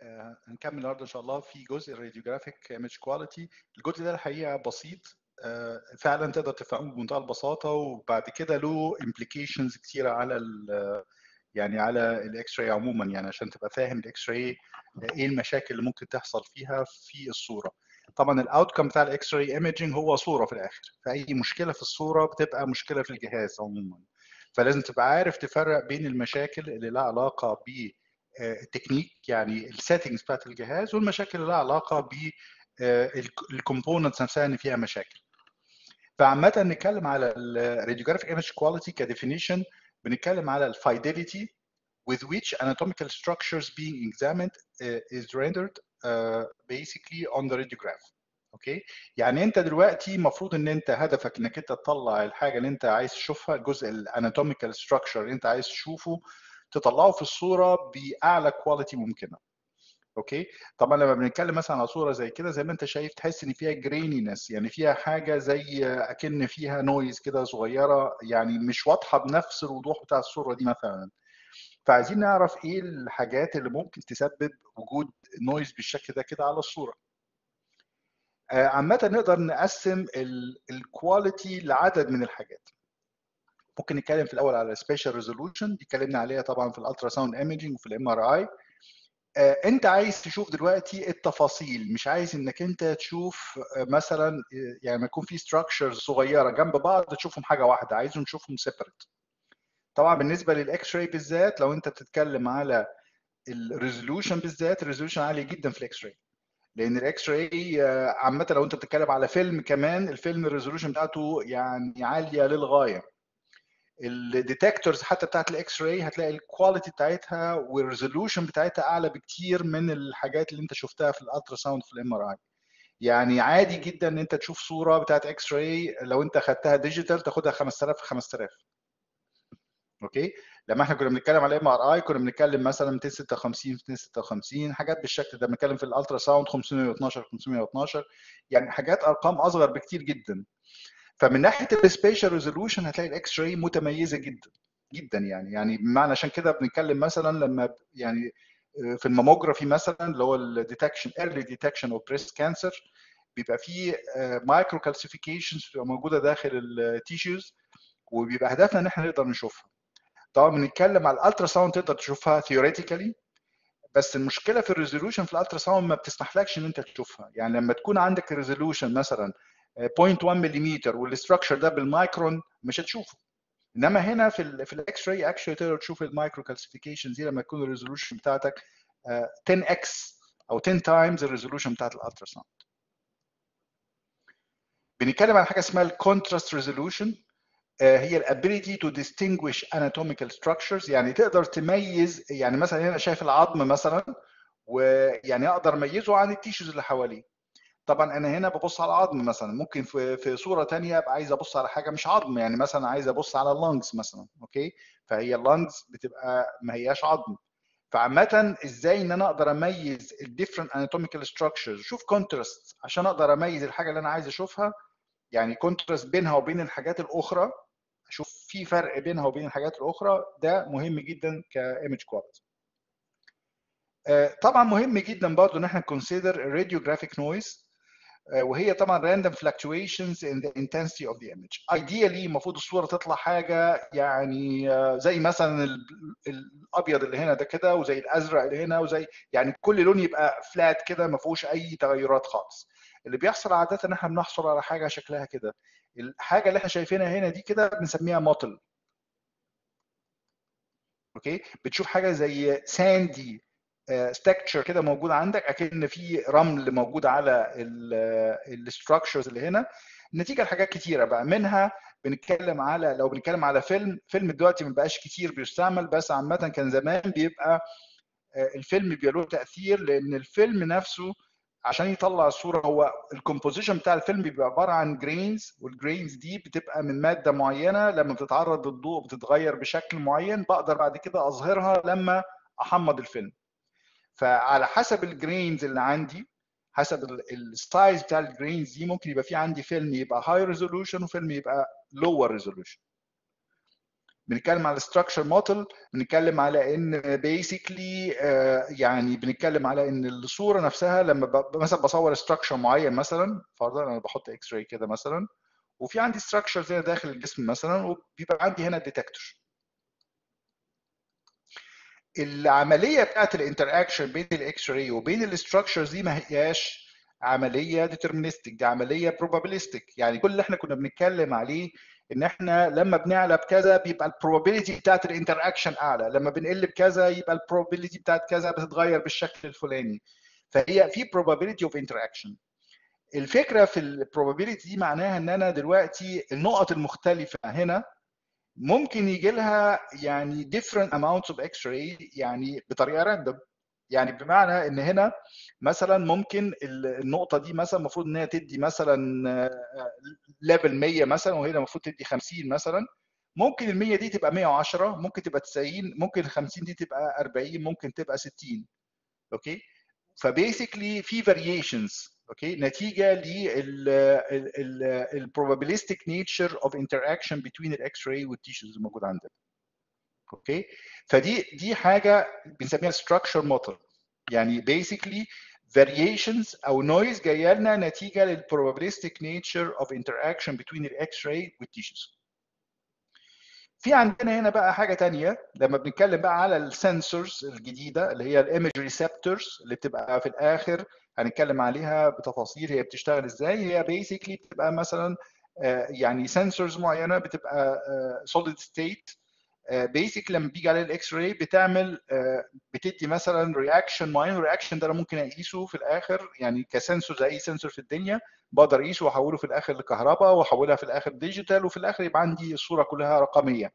آه، هنكمل النهارده ان شاء الله في جزء الراديوجرافيك ايمج كواليتي الجزء ده الحقيقه بسيط آه، فعلا تقدر تفهمه بمنتهى البساطه وبعد كده له امبليكيشنز كتيره على ال يعني على الاكس راي عموما يعني عشان تبقى فاهم الاكس راي ايه المشاكل اللي ممكن تحصل فيها في الصوره طبعا الاوتكم بتاع الاكس راي ايمجنج هو صوره في الاخر فاي مشكله في الصوره بتبقى مشكله في الجهاز عموما فلازم تبقى عارف تفرق بين المشاكل اللي لها علاقه ب التكنيك يعني السيتنجز بتاعت الجهاز والمشاكل اللي لها علاقه بالكومبوننتس نفسها ان فيها مشاكل فعامة نتكلم على الراديوجرافيك ايمج كواليتي كديفينيشن بنتكلم على الفايدليتي with which anatomical structures being examined uh, is rendered uh, basically on the radiograph اوكي يعني انت دلوقتي المفروض ان انت هدفك انك انت تطلع الحاجه اللي انت عايز تشوفها الجزء الاناتوميكال ستراكشر اللي انت عايز تشوفه تطلعه في الصوره باعلى كواليتي ممكنه اوكي طبعا لما بنتكلم مثلا على صوره زي كده زي ما انت شايف تحس ان فيها جرينينس يعني فيها حاجه زي اكن فيها نويز كده صغيره يعني مش واضحه بنفس الوضوح بتاع الصوره دي مثلا فعايزين نعرف ايه الحاجات اللي ممكن تسبب وجود نويز بالشكل ده كده على الصوره عامه نقدر نقسم الكواليتي لعدد من الحاجات ممكن نتكلم في الاول على سبيشال ريزولوشن دي اتكلمنا عليها طبعا في الالترا ساوند ايمجنج وفي الام ار اي انت عايز تشوف دلوقتي التفاصيل مش عايز انك انت تشوف مثلا يعني ما يكون في ستراكشرز صغيره جنب بعض تشوفهم حاجه واحده عايزهم تشوفهم سيبريت طبعا بالنسبه للاكس راي بالذات لو انت بتتكلم على الريزولوشن بالذات الريزولوشن عالي جدا في الاكس راي لان الاكس راي عامه لو انت بتتكلم على فيلم كمان الفيلم الريزولوشن بتاعته يعني عاليه للغايه الديتكتورز حتى بتاعت الاكس راي هتلاقي الكواليتي بتاعتها والريزولوشن بتاعتها اعلى بكتير من الحاجات اللي انت شفتها في الالترا ساوند في الام ار اي يعني عادي جدا ان انت تشوف صوره بتاعت اكس راي لو انت خدتها ديجيتال تاخدها 5000 في 5000 اوكي لما احنا كنا بنتكلم على الام ار اي كنا بنتكلم مثلا 256 256 حاجات بالشكل ده بنتكلم في الالترا ساوند 512 512 يعني حاجات ارقام اصغر بكتير جدا فمن ناحيه السبيشال ريزولوشن هتلاقي الاكس راي متميزه جدا جدا يعني يعني بمعنى عشان كده بنتكلم مثلا لما يعني في الماموجرافي مثلا اللي هو الديتكشن ايرلي ديتكشن اوف بريست كانسر بيبقى فيه مايكرو كالسيفيكيشنز بتبقى موجوده داخل التيشوز وبيبقى هدفنا ان احنا نقدر نشوفها طبعا بنتكلم على الالترا ساوند تقدر تشوفها ثيوريتيكالي بس المشكله في الريزولوشن في الالترا ساوند ما بتسمحلكش ان انت تشوفها يعني لما تكون عندك ريزولوشن مثلا 0.1 ملم والاستراكشر ده بالمايكرون مش هتشوفه انما هنا في ال في الاكس راي اكشلي تقدر تشوف المايكرو كالسيفيكيشن دي لما يكون الريزولوشن بتاعتك 10 اكس او 10 تايمز الريزولوشن بتاعت الالترا ساوند بنتكلم عن حاجه اسمها الكونتراست ريزولوشن هي الابيليتي تو distinguish anatomical structures يعني تقدر تميز يعني مثلا هنا شايف العظم مثلا ويعني اقدر اميزه عن التيشوز اللي حواليه طبعا انا هنا ببص على العظم مثلا ممكن في في صوره ثانيه ابقى عايز ابص على حاجه مش عظم يعني مثلا عايز ابص على اللنجز مثلا اوكي فهي اللنجز بتبقى ما هياش عظم فعامة ازاي ان انا اقدر اميز الديفرنت اناتوميكال ستراكشرز شوف كونتراست عشان اقدر اميز الحاجه اللي انا عايز اشوفها يعني كونتراست بينها وبين الحاجات الاخرى اشوف في فرق بينها وبين الحاجات الاخرى ده مهم جدا كايمج كواليتي طبعا مهم جدا برضو ان احنا نكونسيدر راديوجرافيك نويز وهي طبعا random fluctuations in the intensity of the image. Ideally المفروض الصورة تطلع حاجة يعني زي مثلا الأبيض اللي هنا ده كده وزي الأزرق اللي هنا وزي يعني كل لون يبقى فلات كده ما فيهوش أي تغيرات خالص. اللي بيحصل عادة إن إحنا بنحصل على حاجة شكلها كده. الحاجة اللي إحنا شايفينها هنا دي كده بنسميها موتل. أوكي؟ بتشوف حاجة زي ساندي ستكتشر كده موجود عندك اكن في رمل موجود على الستراكشرز اللي هنا نتيجه لحاجات كتيره بقى منها بنتكلم على لو بنتكلم على فيلم فيلم دلوقتي ما بقاش كتير بيستعمل بس عامه كان زمان بيبقى الفيلم بيبقى له تاثير لان الفيلم نفسه عشان يطلع الصوره هو الكومبوزيشن بتاع الفيلم بيبقى عباره عن جرينز والجرينز دي بتبقى من ماده معينه لما بتتعرض للضوء بتتغير بشكل معين بقدر بعد كده اظهرها لما احمض الفيلم فعلى حسب الجرينز اللي عندي حسب السايز بتاع الجرينز دي ممكن يبقى في عندي فيلم يبقى هاي ريزولوشن وفيلم يبقى لور ريزولوشن بنتكلم على structure model بنتكلم على ان basically يعني بنتكلم على ان الصوره نفسها لما مثلا بصور structure معين مثلا فرضا انا بحط اكس راي كده مثلا وفي عندي structure زي داخل الجسم مثلا وبيبقى عندي هنا ديتكتور العمليه بتاعت الانتراكشن بين الاكس راي وبين الاستراكشرز دي ما هياش عمليه ديترمينستيك دي عمليه بروبابيلستيك يعني كل اللي احنا كنا بنتكلم عليه ان احنا لما بنعلى بكذا بيبقى البروبابيلتي بتاعت الانتراكشن اعلى لما بنقل بكذا يبقى البروبابيلتي بتاعت كذا بتتغير بالشكل الفلاني فهي في probability of interaction الفكره في البروبابيلتي دي معناها ان انا دلوقتي النقط المختلفه هنا ممكن يجي لها يعني different amounts of x-ray يعني بطريقه راندوم يعني بمعنى ان هنا مثلا ممكن النقطه دي مثلا المفروض ان هي تدي مثلا ليفل 100 مثلا وهنا المفروض تدي 50 مثلا ممكن ال 100 دي تبقى 110 ممكن تبقى 90 ممكن ال 50 دي تبقى 40 ممكن تبقى 60 اوكي فبيسكلي في فاريشنز اوكي نتيجه لل probabilistic nature of interaction between الاكس راي والتيشوز الموجود عندنا اوكي فدي دي حاجه بنسميها structure model يعني basically variations او noise جايه لنا نتيجه لل probabilistic nature of interaction between الاكس راي والتيشوز في عندنا هنا بقى حاجه تانية لما بنتكلم بقى على السنسورز الجديده اللي هي الايمج ريسبتورز اللي بتبقى في الاخر هنتكلم عليها بتفاصيل هي بتشتغل ازاي هي بيسكلي بتبقى مثلا يعني سنسورز معينه بتبقى سوليد ستيت بيسك لما بيجي عليه الاكس راي بتعمل بتدي مثلا رياكشن معين الرياكشن ده انا ممكن اقيسه في الاخر يعني كسنسور زي اي سنسور في الدنيا بقدر اقيسه واحوله في الاخر لكهرباء واحولها في الاخر ديجيتال وفي الاخر يبقى عندي الصوره كلها رقميه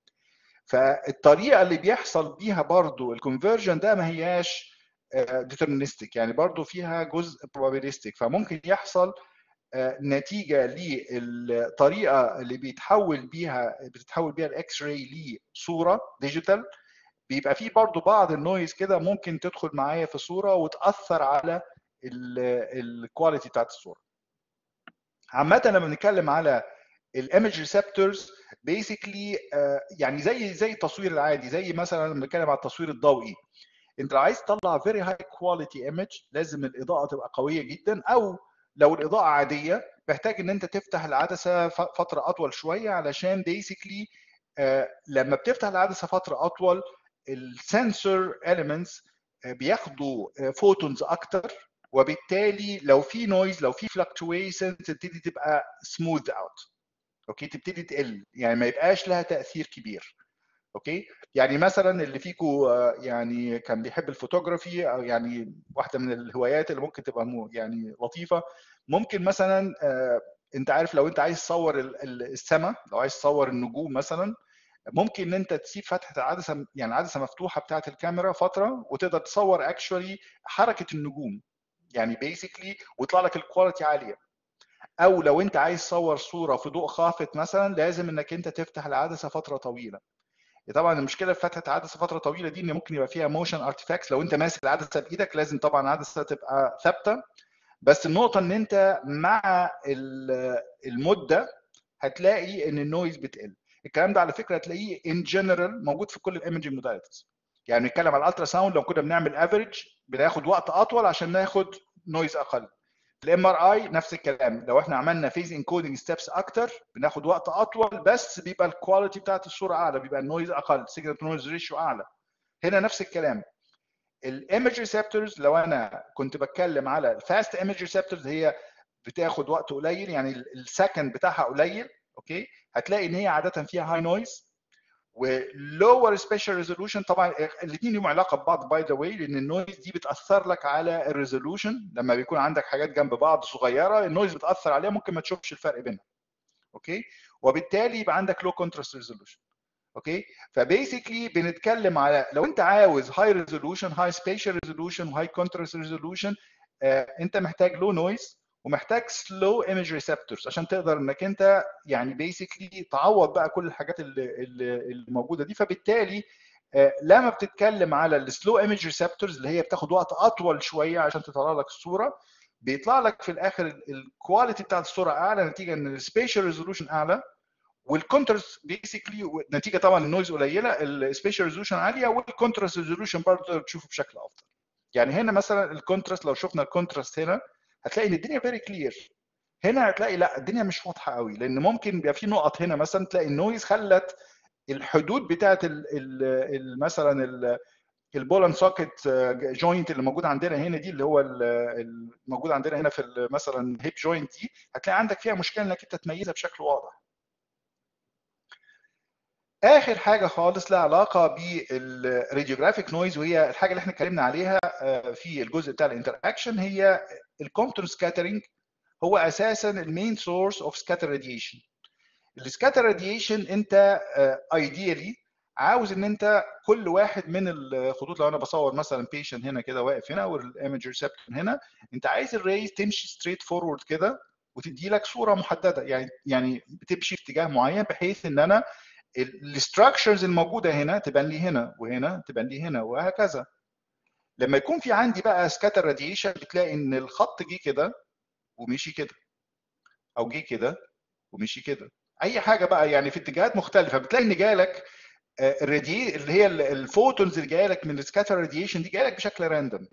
فالطريقه اللي بيحصل بيها برضو الكونفرجن ده ما هياش ديترمينستيك يعني برضو فيها جزء probabilistic فممكن يحصل نتيجه للطريقه اللي بيتحول بيها بتتحول بيها الاكس راي لصوره ديجيتال بيبقى في برضو بعض النويز كده ممكن تدخل معايا في الصوره وتاثر على الكواليتي بتاعت الصوره عامه لما بنتكلم على الايمج ريسبتورز بيسكلي يعني زي زي التصوير العادي زي مثلا لما بنتكلم على التصوير الضوئي انت لو عايز تطلع فيري هاي كواليتي ايمج لازم الاضاءه تبقى قويه جدا او لو الاضاءه عاديه محتاج ان انت تفتح العدسه فتره اطول شويه علشان بيسكلي لما بتفتح العدسه فتره اطول السنسور اليمنتس بياخدوا فوتونز اكتر وبالتالي لو في نويز لو في فلكتويشن تبتدي تبقى سموث اوت اوكي تبتدي تقل يعني ما يبقاش لها تاثير كبير اوكي يعني مثلا اللي فيكم يعني كان بيحب الفوتوغرافي او يعني واحده من الهوايات اللي ممكن تبقى يعني لطيفه ممكن مثلا انت عارف لو انت عايز تصور السماء لو عايز تصور النجوم مثلا ممكن ان انت تسيب فتحه العدسه يعني العدسه مفتوحه بتاعه الكاميرا فتره وتقدر تصور اكشولي حركه النجوم يعني بيسكلي ويطلع لك الكواليتي عاليه او لو انت عايز تصور صوره في ضوء خافت مثلا لازم انك انت تفتح العدسه فتره طويله طبعا المشكله في فتحه عدسه فتره طويله دي ان ممكن يبقى فيها موشن ارتفاكتس لو انت ماسك العدسه بايدك لازم طبعا العدسه تبقى ثابته بس النقطه ان انت مع المده هتلاقي ان النويز بتقل الكلام ده على فكره هتلاقيه ان جنرال موجود في كل الايمجنج موداليتيز يعني نتكلم على الالترا ساوند لو كنا بنعمل افريج بناخد وقت اطول عشان ناخد نويز اقل الام ار اي نفس الكلام لو احنا عملنا فيز انكودنج ستيبس اكتر بناخد وقت اطول بس بيبقى الكواليتي بتاعت الصوره اعلى بيبقى النويز اقل سيجنال تو نويز ريشيو اعلى هنا نفس الكلام الايمج ريسبتورز لو انا كنت بتكلم على الفاست ايمج ريسبتورز هي بتاخد وقت قليل يعني السكند بتاعها قليل اوكي هتلاقي ان هي عاده فيها هاي نويز ولور سبيشال ريزولوشن طبعا الاثنين لهم علاقه ببعض باي ذا واي لان النويز دي بتاثر لك على الريزولوشن لما بيكون عندك حاجات جنب بعض صغيره النويز بتاثر عليها ممكن ما تشوفش الفرق بينها اوكي وبالتالي يبقى عندك لو كونتراست ريزولوشن اوكي فبيسكلي بنتكلم على لو انت عاوز هاي ريزولوشن هاي سبيشال ريزولوشن وهاي كونتراست ريزولوشن انت محتاج لو نويز ومحتاج سلو ايمج ريسبتورز عشان تقدر انك انت يعني بيسكلي تعوض بقى كل الحاجات اللي, اللي موجوده دي فبالتالي لما بتتكلم على السلو ايمج ريسبتورز اللي هي بتاخد وقت اطول شويه عشان تطلع لك الصوره بيطلع لك في الاخر الكواليتي بتاعت الصوره اعلى نتيجه ان السبيشال ريزولوشن اعلى والكونتراست بيسكلي نتيجه طبعا النويز قليله السبيشال ريزولوشن عاليه والكونتراست ريزولوشن برضه تقدر تشوفه بشكل افضل يعني هنا مثلا الكونتراست لو شفنا الكونتراست هنا هتلاقي ان الدنيا فيري كلير هنا هتلاقي لا الدنيا مش واضحه قوي لان ممكن يبقى في نقط هنا مثلا تلاقي النويز خلت الحدود بتاعت مثلا البولن سوكت جوينت اللي موجود عندنا هنا دي اللي هو الموجود عندنا هنا في مثلا هيب جوينت دي هتلاقي عندك فيها مشكله انك انت تميزها بشكل واضح اخر حاجه خالص لها علاقه بالراديوجرافيك نويز وهي الحاجه اللي احنا اتكلمنا عليها في الجزء بتاع الانتراكشن هي الكومبتون سكاترينج هو اساسا المين سورس اوف سكاتر راديشن السكاتر راديشن انت ايديالي عاوز ان انت كل واحد من الخطوط لو انا بصور مثلا بيشنت هنا كده واقف هنا والايمج ريسبتور هنا انت عايز الريز تمشي ستريت فورورد كده وتدي لك صوره محدده يعني يعني بتمشي في اتجاه معين بحيث ان انا الاستراكشرز الموجوده هنا تبان لي هنا وهنا تبان لي هنا وهكذا لما يكون في عندي بقى سكاتر راديشن بتلاقي ان الخط جه كده ومشي كده او جه كده ومشي كده اي حاجه بقى يعني في اتجاهات مختلفه بتلاقي ان جالك الرادي اللي هي الفوتونز اللي جايه لك من السكاتر راديشن دي جايه لك بشكل راندوم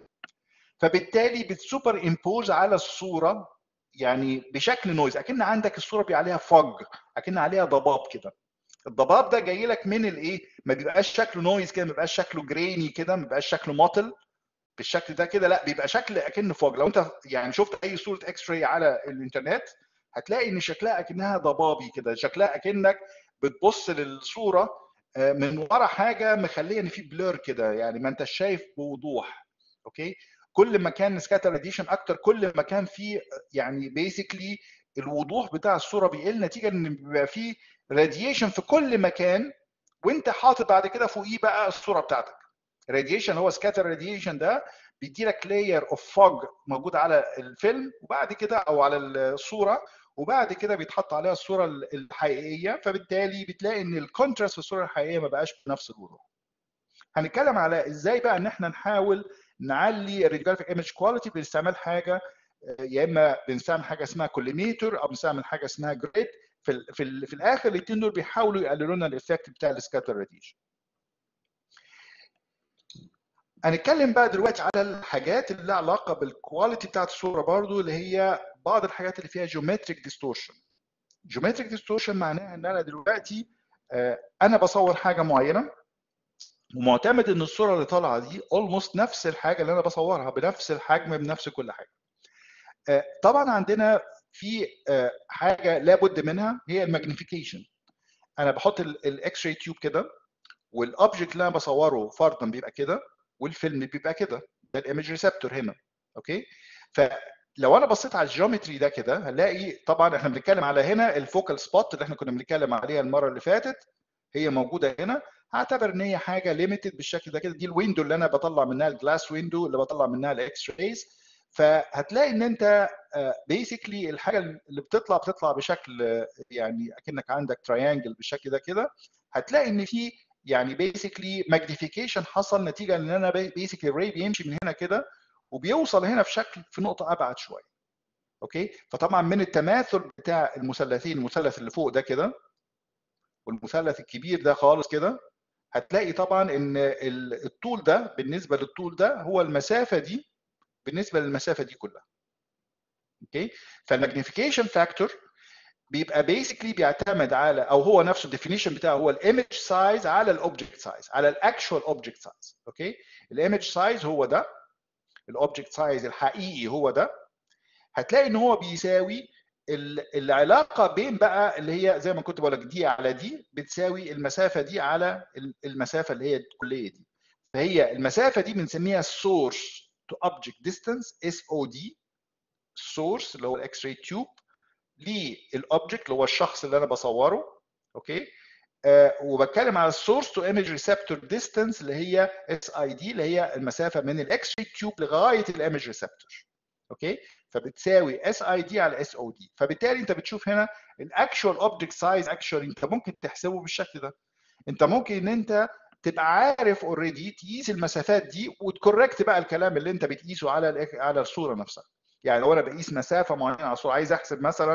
فبالتالي بتسوبر امبوز على الصوره يعني بشكل نويز اكن عندك الصوره بي عليها فج اكن عليها ضباب كده الضباب ده جاي لك من الايه ما بيبقاش شكله نويز كده ما بيبقاش شكله جريني كده ما بيبقاش شكله مطل بالشكل ده كده لا بيبقى شكل اكنه فوج لو انت يعني شفت اي صوره اكس راي على الانترنت هتلاقي ان شكلها اكنها ضبابي كده شكلها اكنك بتبص للصوره من ورا حاجه مخليه ان في بلور كده يعني ما انتش شايف بوضوح اوكي كل ما كان سكاتر راديشن اكتر كل ما كان في يعني بيسكلي الوضوح بتاع الصوره بيقل نتيجه ان بيبقى في راديشن في كل مكان وانت حاطط بعد كده فوقيه بقى الصوره بتاعتك راديشن هو سكاتر راديشن ده بيدي لك لاير اوف فوج موجود على الفيلم وبعد كده او على الصوره وبعد كده بيتحط عليها الصوره الحقيقيه فبالتالي بتلاقي ان الكونتراست في الصوره الحقيقيه ما بقاش بنفس الوضوح. هنتكلم على ازاي بقى ان احنا نحاول نعلي الراديوجرافيك ايمج كواليتي باستعمال حاجه يا اما بنستعمل حاجه اسمها كوليميتر او بنستعمل حاجه اسمها جريد في ال في, ال في الاخر الاثنين دول بيحاولوا يقللوا لنا الايفكت بتاع السكاتر راديشن. هنتكلم بقى دلوقتي على الحاجات اللي لها علاقه بالكواليتي بتاعت الصوره برضو اللي هي بعض الحاجات اللي فيها جيومتريك ديستورشن جيومتريك ديستورشن معناها ان انا دلوقتي انا بصور حاجه معينه ومعتمد ان الصوره اللي طالعه دي اولموست نفس الحاجه اللي انا بصورها بنفس الحجم بنفس كل حاجه طبعا عندنا في حاجه لابد منها هي الماجنيفيكيشن انا بحط الاكس راي تيوب كده والاوبجكت اللي انا بصوره فرضا بيبقى كده والفيلم بيبقى كده ده الايمج ريسبتور هنا اوكي فلو انا بصيت على الجيومتري ده كده هلاقي طبعا احنا بنتكلم على هنا الفوكال سبوت اللي احنا كنا بنتكلم عليها المره اللي فاتت هي موجوده هنا هعتبر ان هي حاجه ليميتد بالشكل ده كده دي الويندو اللي انا بطلع منها الجلاس ويندو اللي بطلع منها الاكس رايز فهتلاقي ان انت بيسكلي الحاجه اللي بتطلع بتطلع بشكل يعني اكنك عندك تريانجل بالشكل ده كده هتلاقي ان في يعني بيسكلي ماجنيفيكيشن حصل نتيجه ان انا بيسكلي الري بيمشي من هنا كده وبيوصل هنا في شكل في نقطه ابعد شويه اوكي فطبعا من التماثل بتاع المثلثين المثلث اللي فوق ده كده والمثلث الكبير ده خالص كده هتلاقي طبعا ان الطول ده بالنسبه للطول ده هو المسافه دي بالنسبه للمسافه دي كلها اوكي فالماجنيفيكيشن فاكتور بيبقى بيسكلي بيعتمد على او هو نفسه الديفينيشن بتاعه هو الايمج سايز على الاوبجكت سايز على الاكشوال اوبجكت سايز اوكي الايمج سايز هو ده الاوبجكت سايز الحقيقي هو ده هتلاقي ان هو بيساوي العلاقه بين بقى اللي هي زي ما كنت بقول لك دي على دي بتساوي المسافه دي على المسافه اللي هي الكليه دي فهي المسافه دي بنسميها source to object distance اس او دي source اللي هو الاكس راي تيوب للاوبجكت اللي هو الشخص اللي انا بصوره اوكي آه وبتكلم على السورس تو ايمج ريسبتور ديستانس اللي هي اس اي دي اللي هي المسافه من الاكس راي تيوب لغايه الايمج ريسبتور اوكي فبتساوي اس اي دي على اس او دي فبالتالي انت بتشوف هنا الاكشوال اوبجكت سايز اكشوال انت ممكن تحسبه بالشكل ده انت ممكن ان انت تبقى عارف اوريدي تقيس المسافات دي وتكوركت بقى الكلام اللي انت بتقيسه على على الصوره نفسها يعني لو انا بقيس مسافه معينه على الصوره عايز احسب مثلا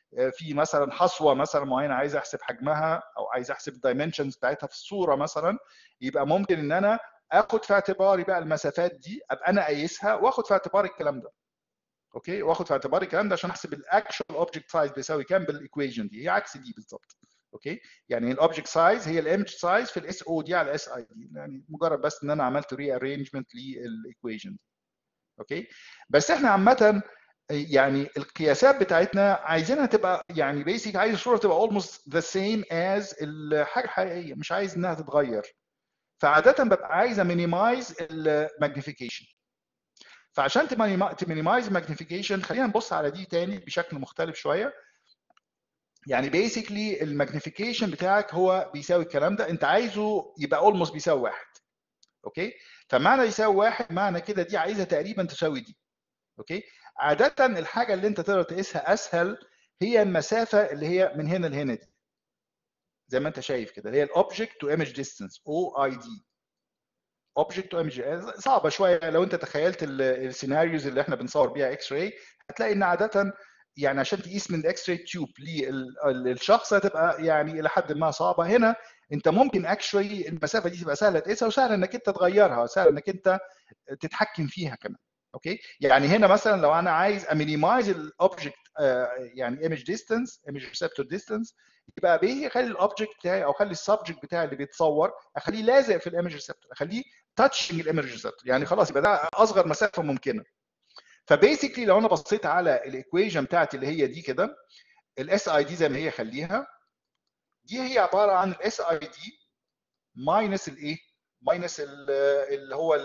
في مثلا حصوه مثلا معينه عايز احسب حجمها او عايز احسب الدايمنشنز بتاعتها في الصوره مثلا يبقى ممكن ان انا اخد في اعتباري بقى المسافات دي ابقى انا قايسها واخد في اعتباري الكلام ده اوكي واخد في اعتباري الكلام ده عشان احسب الاكشوال اوبجكت سايز بيساوي كام بالايكويشن دي هي عكس دي بالظبط اوكي يعني الاوبجكت سايز هي الايمج سايز في الاس او دي على الاس اي دي يعني مجرد بس ان انا عملت ري ارينجمنت للايكويشن دي اوكي بس احنا عامه يعني القياسات بتاعتنا عايزينها تبقى يعني بيسك عايز الصوره تبقى almost the same as الحاجه الحقيقيه مش عايز انها تتغير فعاده ببقى عايز امينيمايز الماجنيفيكيشن فعشان تمينيمايز الماجنيفيكيشن خلينا نبص على دي تاني بشكل مختلف شويه يعني بيسكلي الماجنيفيكيشن بتاعك هو بيساوي الكلام ده انت عايزه يبقى اولموست بيساوي واحد اوكي فمعنى يساوي واحد معنى كده دي عايزه تقريبا تساوي دي اوكي عاده الحاجه اللي انت تقدر تقيسها اسهل هي المسافه اللي هي من هنا لهنا دي زي ما انت شايف كده اللي هي الاوبجكت تو ايمج ديستانس او اي دي اوبجكت تو ايمج صعبه شويه لو انت تخيلت السيناريوز اللي احنا بنصور بيها اكس راي هتلاقي ان عاده يعني عشان تقيس من الاكس راي تيوب للشخص هتبقى يعني الى حد ما صعبه هنا انت ممكن اكشولي المسافه دي تبقى سهله تقيسها وسهل انك انت تغيرها سهل انك انت تتحكم فيها كمان اوكي يعني هنا مثلا لو انا عايز امينيمايز الاوبجكت يعني ايمج ديستانس ايمج ريسبتور ديستانس يبقى بايه اخلي الاوبجكت بتاعي او اخلي السبجكت بتاعي اللي بيتصور اخليه لازق في الايمج ريسبتور اخليه تاتشنج الايمج ريسبتور يعني خلاص يبقى ده اصغر مسافه ممكنه فبيسكلي لو انا بصيت على الايكويشن بتاعتي اللي هي دي كده الاس اي دي زي ما هي خليها دي هي عباره عن الاس اي دي ماينس الايه؟ ماينس اللي هو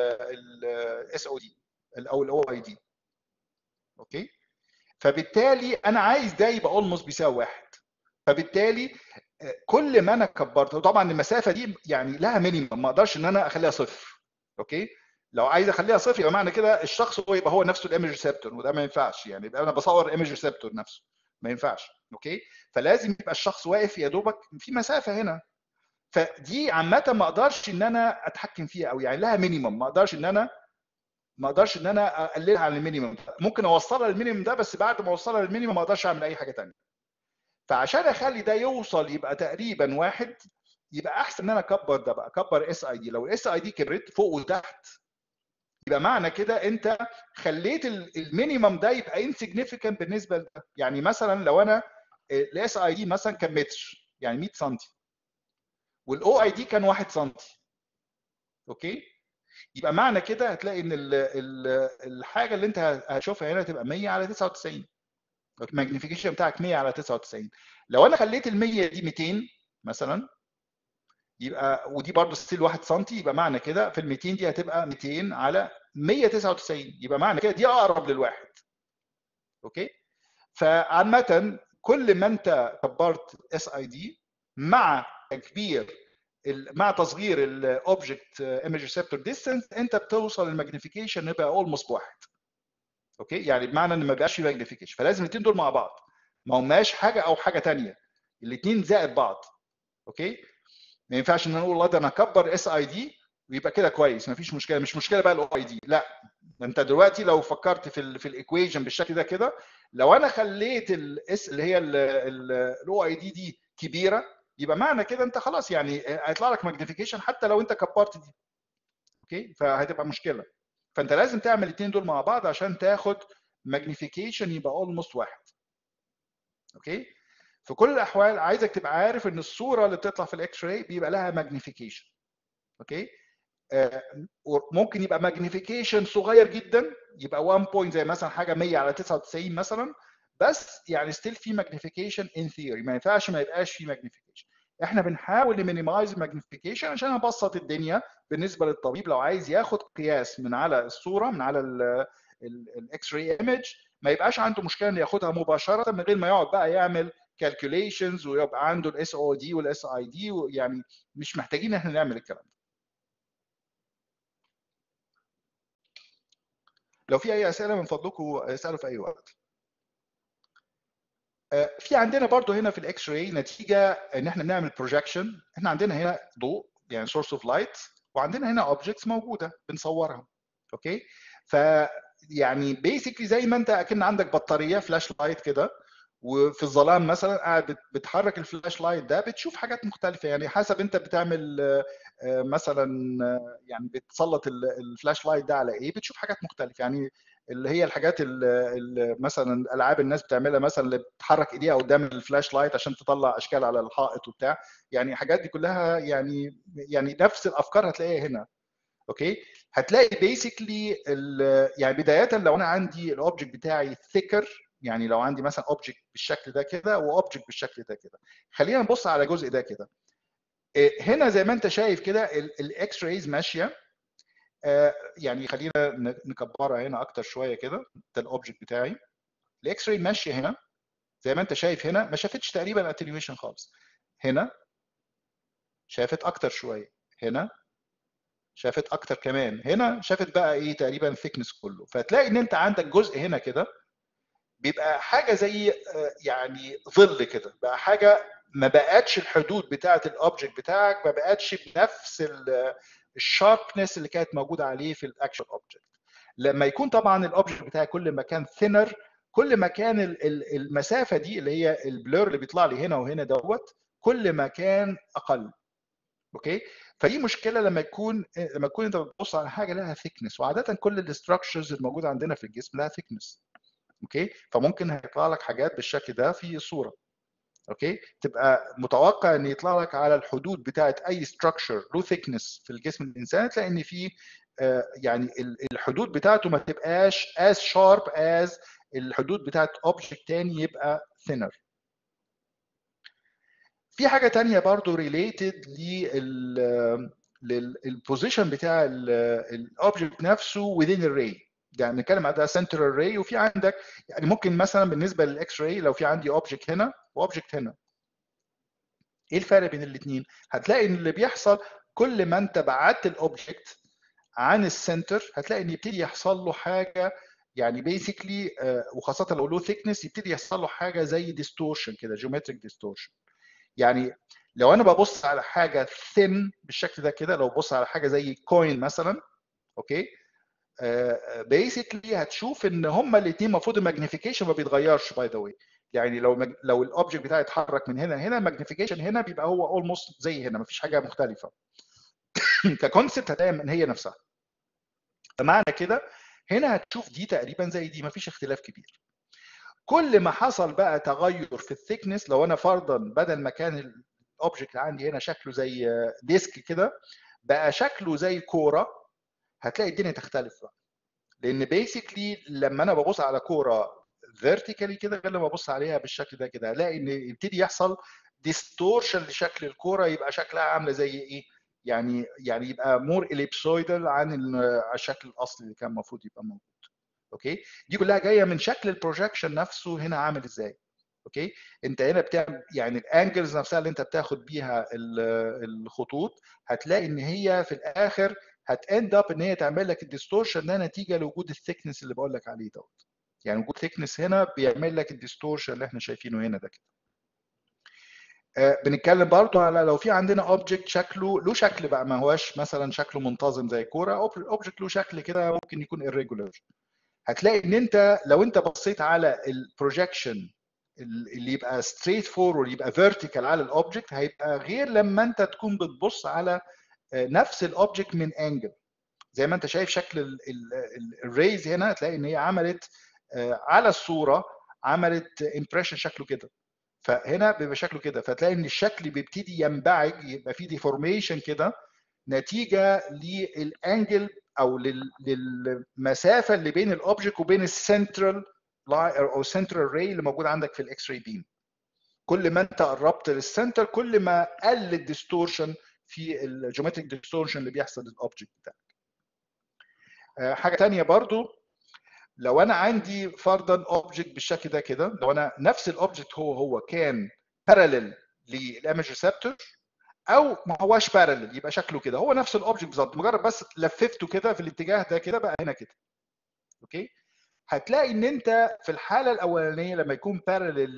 الاس او دي او الاو اي دي اوكي فبالتالي انا عايز ده يبقى اولموست بيساوي واحد فبالتالي كل ما انا كبرت وطبعا المسافه دي يعني لها مينيمم ما اقدرش ان انا اخليها صفر اوكي لو عايز اخليها صفر يبقى معنى كده الشخص هو يبقى هو نفسه الايمج ريسبتور وده ما ينفعش يعني يبقى انا بصور الايمج ريسبتور نفسه ما ينفعش اوكي فلازم يبقى الشخص واقف يا دوبك في مسافه هنا فدي عامه ما اقدرش ان انا اتحكم فيها او يعني لها مينيمم ما اقدرش ان انا ما اقدرش ان انا اقللها عن المينيمم ممكن اوصلها للمينيمم ده بس بعد ما اوصلها للمينيمم ما اقدرش اعمل اي حاجه ثانيه فعشان اخلي ده يوصل يبقى تقريبا واحد يبقى احسن ان انا اكبر ده بقى اكبر اس اي دي لو الاس اي دي كبرت فوق وتحت يبقى معنى كده انت خليت المينيمم ده يبقى انسجنيفيكانت بالنسبه لده يعني مثلا لو انا الاس اي دي مثلا كان متر يعني 100 سم والاو اي دي كان 1 سم اوكي يبقى معنى كده هتلاقي ان ال ال الحاجه اللي انت هتشوفها هنا تبقى 100 على 99 الماجنيفيكيشن بتاعك 100 على 99 لو انا خليت ال 100 دي 200 مثلا يبقى ودي برضه ستيل 1 سم يبقى معنى كده في ال 200 دي هتبقى 200 على 199 يبقى معنى كده دي اقرب للواحد اوكي فعامه كل ما انت كبرت اس اي دي مع تكبير مع تصغير الاوبجكت ايمج ريسبتور ديستانس انت بتوصل الماجنيفيكيشن يبقى اولموست واحد اوكي يعني بمعنى ان ما بقاش في ماجنيفيكيشن فلازم الاثنين دول مع بعض ما هماش حاجه او حاجه ثانيه الاثنين زائد بعض اوكي ما ينفعش ان انا اقول والله ده انا اكبر اس اي دي ويبقى كده كويس ما فيش مشكله مش مشكله بقى الاو اي دي لا انت دلوقتي لو فكرت في ال في الايكويشن بالشكل ده كده لو انا خليت الاس اللي هي الاو اي دي دي كبيره يبقى معنى كده انت خلاص يعني هيطلع لك ماجنيفيكيشن حتى لو انت كبرت دي اوكي فهتبقى مشكله فانت لازم تعمل الاثنين دول مع بعض عشان تاخد ماجنيفيكيشن يبقى اولموست واحد اوكي في كل الاحوال عايزك تبقى عارف ان الصوره اللي بتطلع في الاكس راي بيبقى لها ماجنيفيكيشن اوكي آه ممكن يبقى ماجنيفيكيشن صغير جدا يبقى 1 بوينت زي مثلا حاجه 100 على 99 مثلا بس يعني ستيل في ماجنيفيكيشن ان ثيوري ما ينفعش ما يبقاش في ماجنيفيكيشن احنا بنحاول نمينيمايز الماجنيفيكيشن عشان ابسط الدنيا بالنسبه للطبيب لو عايز ياخد قياس من على الصوره من على الاكس راي ايمج ما يبقاش عنده مشكله انه ياخدها مباشره من غير ما يقعد بقى يعمل كالكوليشنز ويبقى عنده الاس او دي والاس اي دي يعني مش محتاجين احنا نعمل الكلام ده لو في اي اسئله من فضلكم اسالوا في اي وقت في عندنا برضو هنا في الاكس راي نتيجه ان احنا بنعمل بروجكشن احنا عندنا هنا ضوء يعني سورس اوف لايت وعندنا هنا اوبجكتس موجوده بنصورها اوكي ف يعني بيسكلي زي ما انت اكن عندك بطاريه فلاش لايت كده وفي الظلام مثلا قاعد بتحرك الفلاش لايت ده بتشوف حاجات مختلفه يعني حسب انت بتعمل مثلا يعني بتسلط الفلاش لايت ده على ايه بتشوف حاجات مختلفه يعني اللي هي الحاجات اللي مثلا العاب الناس بتعملها مثلا اللي بتحرك ايديها قدام الفلاش لايت عشان تطلع اشكال على الحائط وبتاع يعني الحاجات دي كلها يعني يعني نفس الافكار هتلاقيها هنا اوكي هتلاقي بيسكلي يعني بدايه لو انا عندي الاوبجكت بتاعي ثيكر يعني لو عندي مثلا اوبجكت بالشكل ده كده واوبجكت بالشكل ده كده خلينا نبص على الجزء ده كده هنا زي ما انت شايف كده الاكس رايز ماشيه يعني خلينا نكبرها هنا اكتر شويه كده ده الاوبجكت بتاعي الاكس راي ماشيه هنا زي ما انت شايف هنا ما شافتش تقريبا اتنيويشن خالص هنا شافت اكتر شويه هنا شافت اكتر كمان هنا شافت بقى ايه تقريبا ثيكنس كله فتلاقي ان انت عندك جزء هنا كده بيبقى حاجه زي يعني ظل كده بقى حاجه ما بقتش الحدود بتاعه الاوبجكت بتاعك ما بقتش بنفس الشاربنس اللي كانت موجوده عليه في الاكشن اوبجكت لما يكون طبعا الاوبجكت بتاعي كل ما كان ثينر كل ما كان المسافه دي اللي هي البلور اللي بيطلع لي هنا وهنا دوت كل ما كان اقل اوكي فدي مشكله لما يكون لما تكون انت بتبص على حاجه لها ثيكنس وعاده كل الاستراكشرز الموجوده عندنا في الجسم لها ثيكنس اوكي فممكن هيطلع لك حاجات بالشكل ده في صوره اوكي تبقى متوقع ان يطلع لك على الحدود بتاعه اي ستراكشر له ثيكنس في الجسم الانسان تلاقي ان في يعني الحدود بتاعته ما تبقاش as sharp as الحدود بتاعه اوبجكت تاني يبقى thinner في حاجه تانية برضو ريليتد لل للبوزيشن بتاع الاوبجكت نفسه within الري يعني نتكلم على سنترال ري وفي عندك يعني ممكن مثلا بالنسبه للاكس راي لو في عندي اوبجكت هنا واوبجكت هنا ايه الفرق بين الاثنين هتلاقي ان اللي بيحصل كل ما انت بعدت الاوبجكت عن السنتر هتلاقي ان يبتدي يحصل له حاجه يعني بيسكلي وخاصه لو له ثيكنس يبتدي يحصل له حاجه زي ديستورشن كده جيومتريك ديستورشن يعني لو انا ببص على حاجه ثين بالشكل ده كده لو ببص على حاجه زي كوين مثلا اوكي بيسكلي هتشوف ان هما الاثنين المفروض الماجنيفيكيشن ما بيتغيرش باي ذا واي يعني لو مج... لو الاوبجكت بتاعي اتحرك من هنا هنا الماجنيفيكيشن هنا بيبقى هو اولموست زي هنا مفيش حاجه مختلفه ككونسبت هتلاقي ان هي نفسها فمعنى كده هنا هتشوف دي تقريبا زي دي مفيش اختلاف كبير كل ما حصل بقى تغير في الثيكنس لو انا فرضا بدل ما كان الاوبجكت عندي هنا شكله زي ديسك كده بقى شكله زي كوره هتلاقي الدنيا تختلف بقى لان بيسكلي لما انا ببص على كوره فيرتيكالي كده غير لما ابص عليها بالشكل ده كده الاقي ان يبتدي يحصل ديستورشن لشكل الكوره يبقى شكلها عامله زي ايه يعني يعني يبقى مور اليبسويدال عن الشكل الاصلي اللي كان المفروض يبقى موجود اوكي دي كلها جايه من شكل البروجكشن نفسه هنا عامل ازاي اوكي انت هنا بتعمل يعني الانجلز نفسها اللي انت بتاخد بيها الخطوط هتلاقي ان هي في الاخر هتاند اب ان هي تعمل لك الديستورشن ده نتيجه لوجود الثيكنس اللي بقول لك عليه دوت يعني وجود ثيكنس هنا بيعمل لك الديستورشن اللي احنا شايفينه هنا ده كده آه بنتكلم برضو على لو في عندنا اوبجكت شكله له شكل بقى ما هواش مثلا شكله منتظم زي كوره اوبجكت له شكل كده ممكن يكون irregular هتلاقي ان انت لو انت بصيت على البروجكشن اللي يبقى ستريت فورورد يبقى فيرتيكال على الاوبجكت هيبقى غير لما انت تكون بتبص على نفس الاوبجكت من انجل زي ما انت شايف شكل الريز هنا هتلاقي ان هي عملت على الصوره عملت امبريشن شكله كده فهنا بيبقى شكله كده فتلاقي ان الشكل بيبتدي ينبعج يبقى فيه ديفورميشن كده نتيجه للانجل او للمسافه اللي بين الاوبجكت وبين السنترال او السنترال راي اللي موجود عندك في الاكس راي بيم كل ما انت قربت للسنتر كل ما قل الديستورشن في الجيومتريك ديستورشن اللي بيحصل للاوبجكت بتاعك حاجه ثانيه برضو لو انا عندي فرضا اوبجكت بالشكل ده كده لو انا نفس الاوبجكت هو هو كان بارالل للايمج ريسبتور او ما هواش بارالل يبقى شكله كده هو نفس الاوبجكت بالظبط مجرد بس لففته كده في الاتجاه ده كده بقى هنا كده اوكي هتلاقي ان انت في الحاله الاولانيه لما يكون بارالل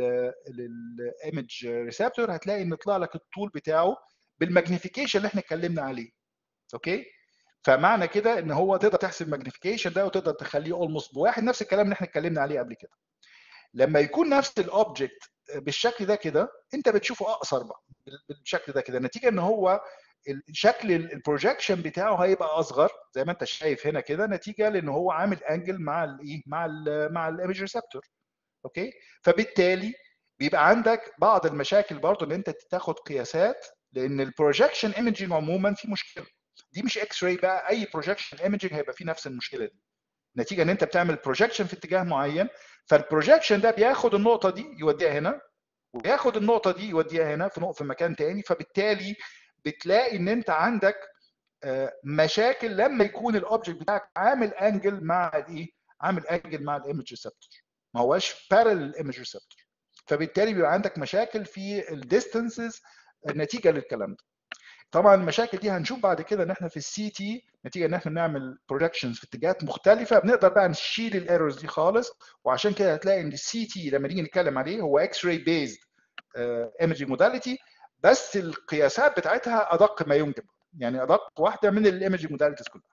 للايمج ريسبتور هتلاقي ان يطلع لك الطول بتاعه بالماجنيفيكيشن اللي احنا اتكلمنا عليه اوكي فمعنى كده ان هو تقدر تحسب الماجنيفيكيشن ده وتقدر تخليه اولموست بواحد نفس الكلام اللي احنا اتكلمنا عليه قبل كده لما يكون نفس الاوبجكت بالشكل ده كده انت بتشوفه اقصر بقى بالشكل ده كده نتيجه ان هو شكل البروجكشن بتاعه هيبقى اصغر زي ما انت شايف هنا كده نتيجه لان هو عامل انجل مع الايه مع ال مع الايمج ريسبتور اوكي فبالتالي بيبقى عندك بعض المشاكل برضو ان انت تاخد قياسات لان البروجكشن ايمجنج عموما في مشكله دي مش اكس راي بقى اي بروجكشن ايمجنج هيبقى فيه نفس المشكله دي نتيجه ان انت بتعمل بروجكشن في اتجاه معين فالبروجكشن ده بياخد النقطه دي يوديها هنا وياخد النقطه دي يوديها هنا في نقطه في مكان تاني فبالتالي بتلاقي ان انت عندك مشاكل لما يكون الاوبجكت بتاعك عامل انجل مع الايه؟ عامل انجل مع الايمج ريسبتور ما هواش بارل الايمج ريسبتور فبالتالي بيبقى عندك مشاكل في الديستنسز نتيجه للكلام ده طبعا المشاكل دي هنشوف بعد كده ان احنا في السي تي نتيجه ان احنا بنعمل بروجكشنز في اتجاهات مختلفه بنقدر بقى نشيل الايرورز دي خالص وعشان كده هتلاقي ان السي تي لما نيجي نتكلم عليه هو اكس راي بيزد ايمجنج موداليتي بس القياسات بتاعتها ادق ما يمكن يعني ادق واحده من الايمجنج موداليتيز كلها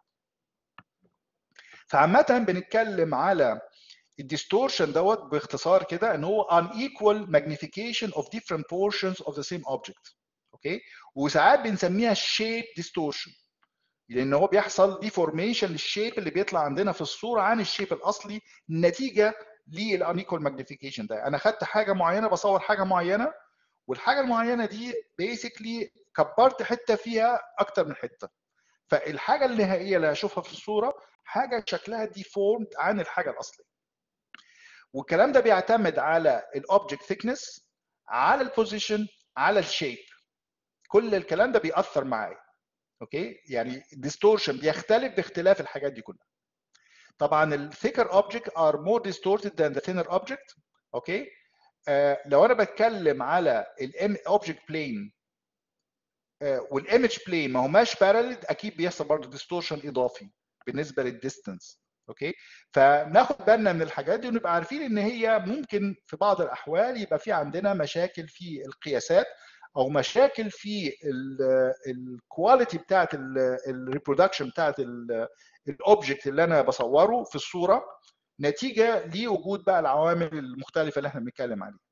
فعامه بنتكلم على الديستورشن دوت باختصار كده ان هو unequal magnification of different portions of the same object اوكي وساعات بنسميها shape distortion لان هو بيحصل ديفورميشن للشيب اللي بيطلع عندنا في الصوره عن الشيب الاصلي نتيجه للانيكوال ماجنيفيكيشن ده انا خدت حاجه معينه بصور حاجه معينه والحاجه المعينه دي بيسكلي كبرت حته فيها اكتر من حته فالحاجه النهائيه اللي هشوفها في الصوره حاجه شكلها ديفورمد عن الحاجه الاصليه والكلام ده بيعتمد على الاوبجكت ثيكنس على البوزيشن على الشيب كل الكلام ده بيأثر معايا اوكي يعني ديستورشن بيختلف باختلاف الحاجات دي كلها طبعا الثيكر اوبجكت ار مور distorted than the thinner object اوكي آه لو انا بتكلم على الام اوبجكت بلين والايمج بلين ما هماش بارلل اكيد بيحصل برضه ديستورشن اضافي بالنسبه للديستنس اوكي فناخد بالنا من الحاجات دي ونبقى عارفين ان هي ممكن في بعض الاحوال يبقى في عندنا مشاكل في القياسات او مشاكل في الكواليتي بتاعت الريبرودكشن بتاعت الاوبجكت اللي انا بصوره في الصوره نتيجه لوجود بقى العوامل المختلفه اللي احنا بنتكلم عليها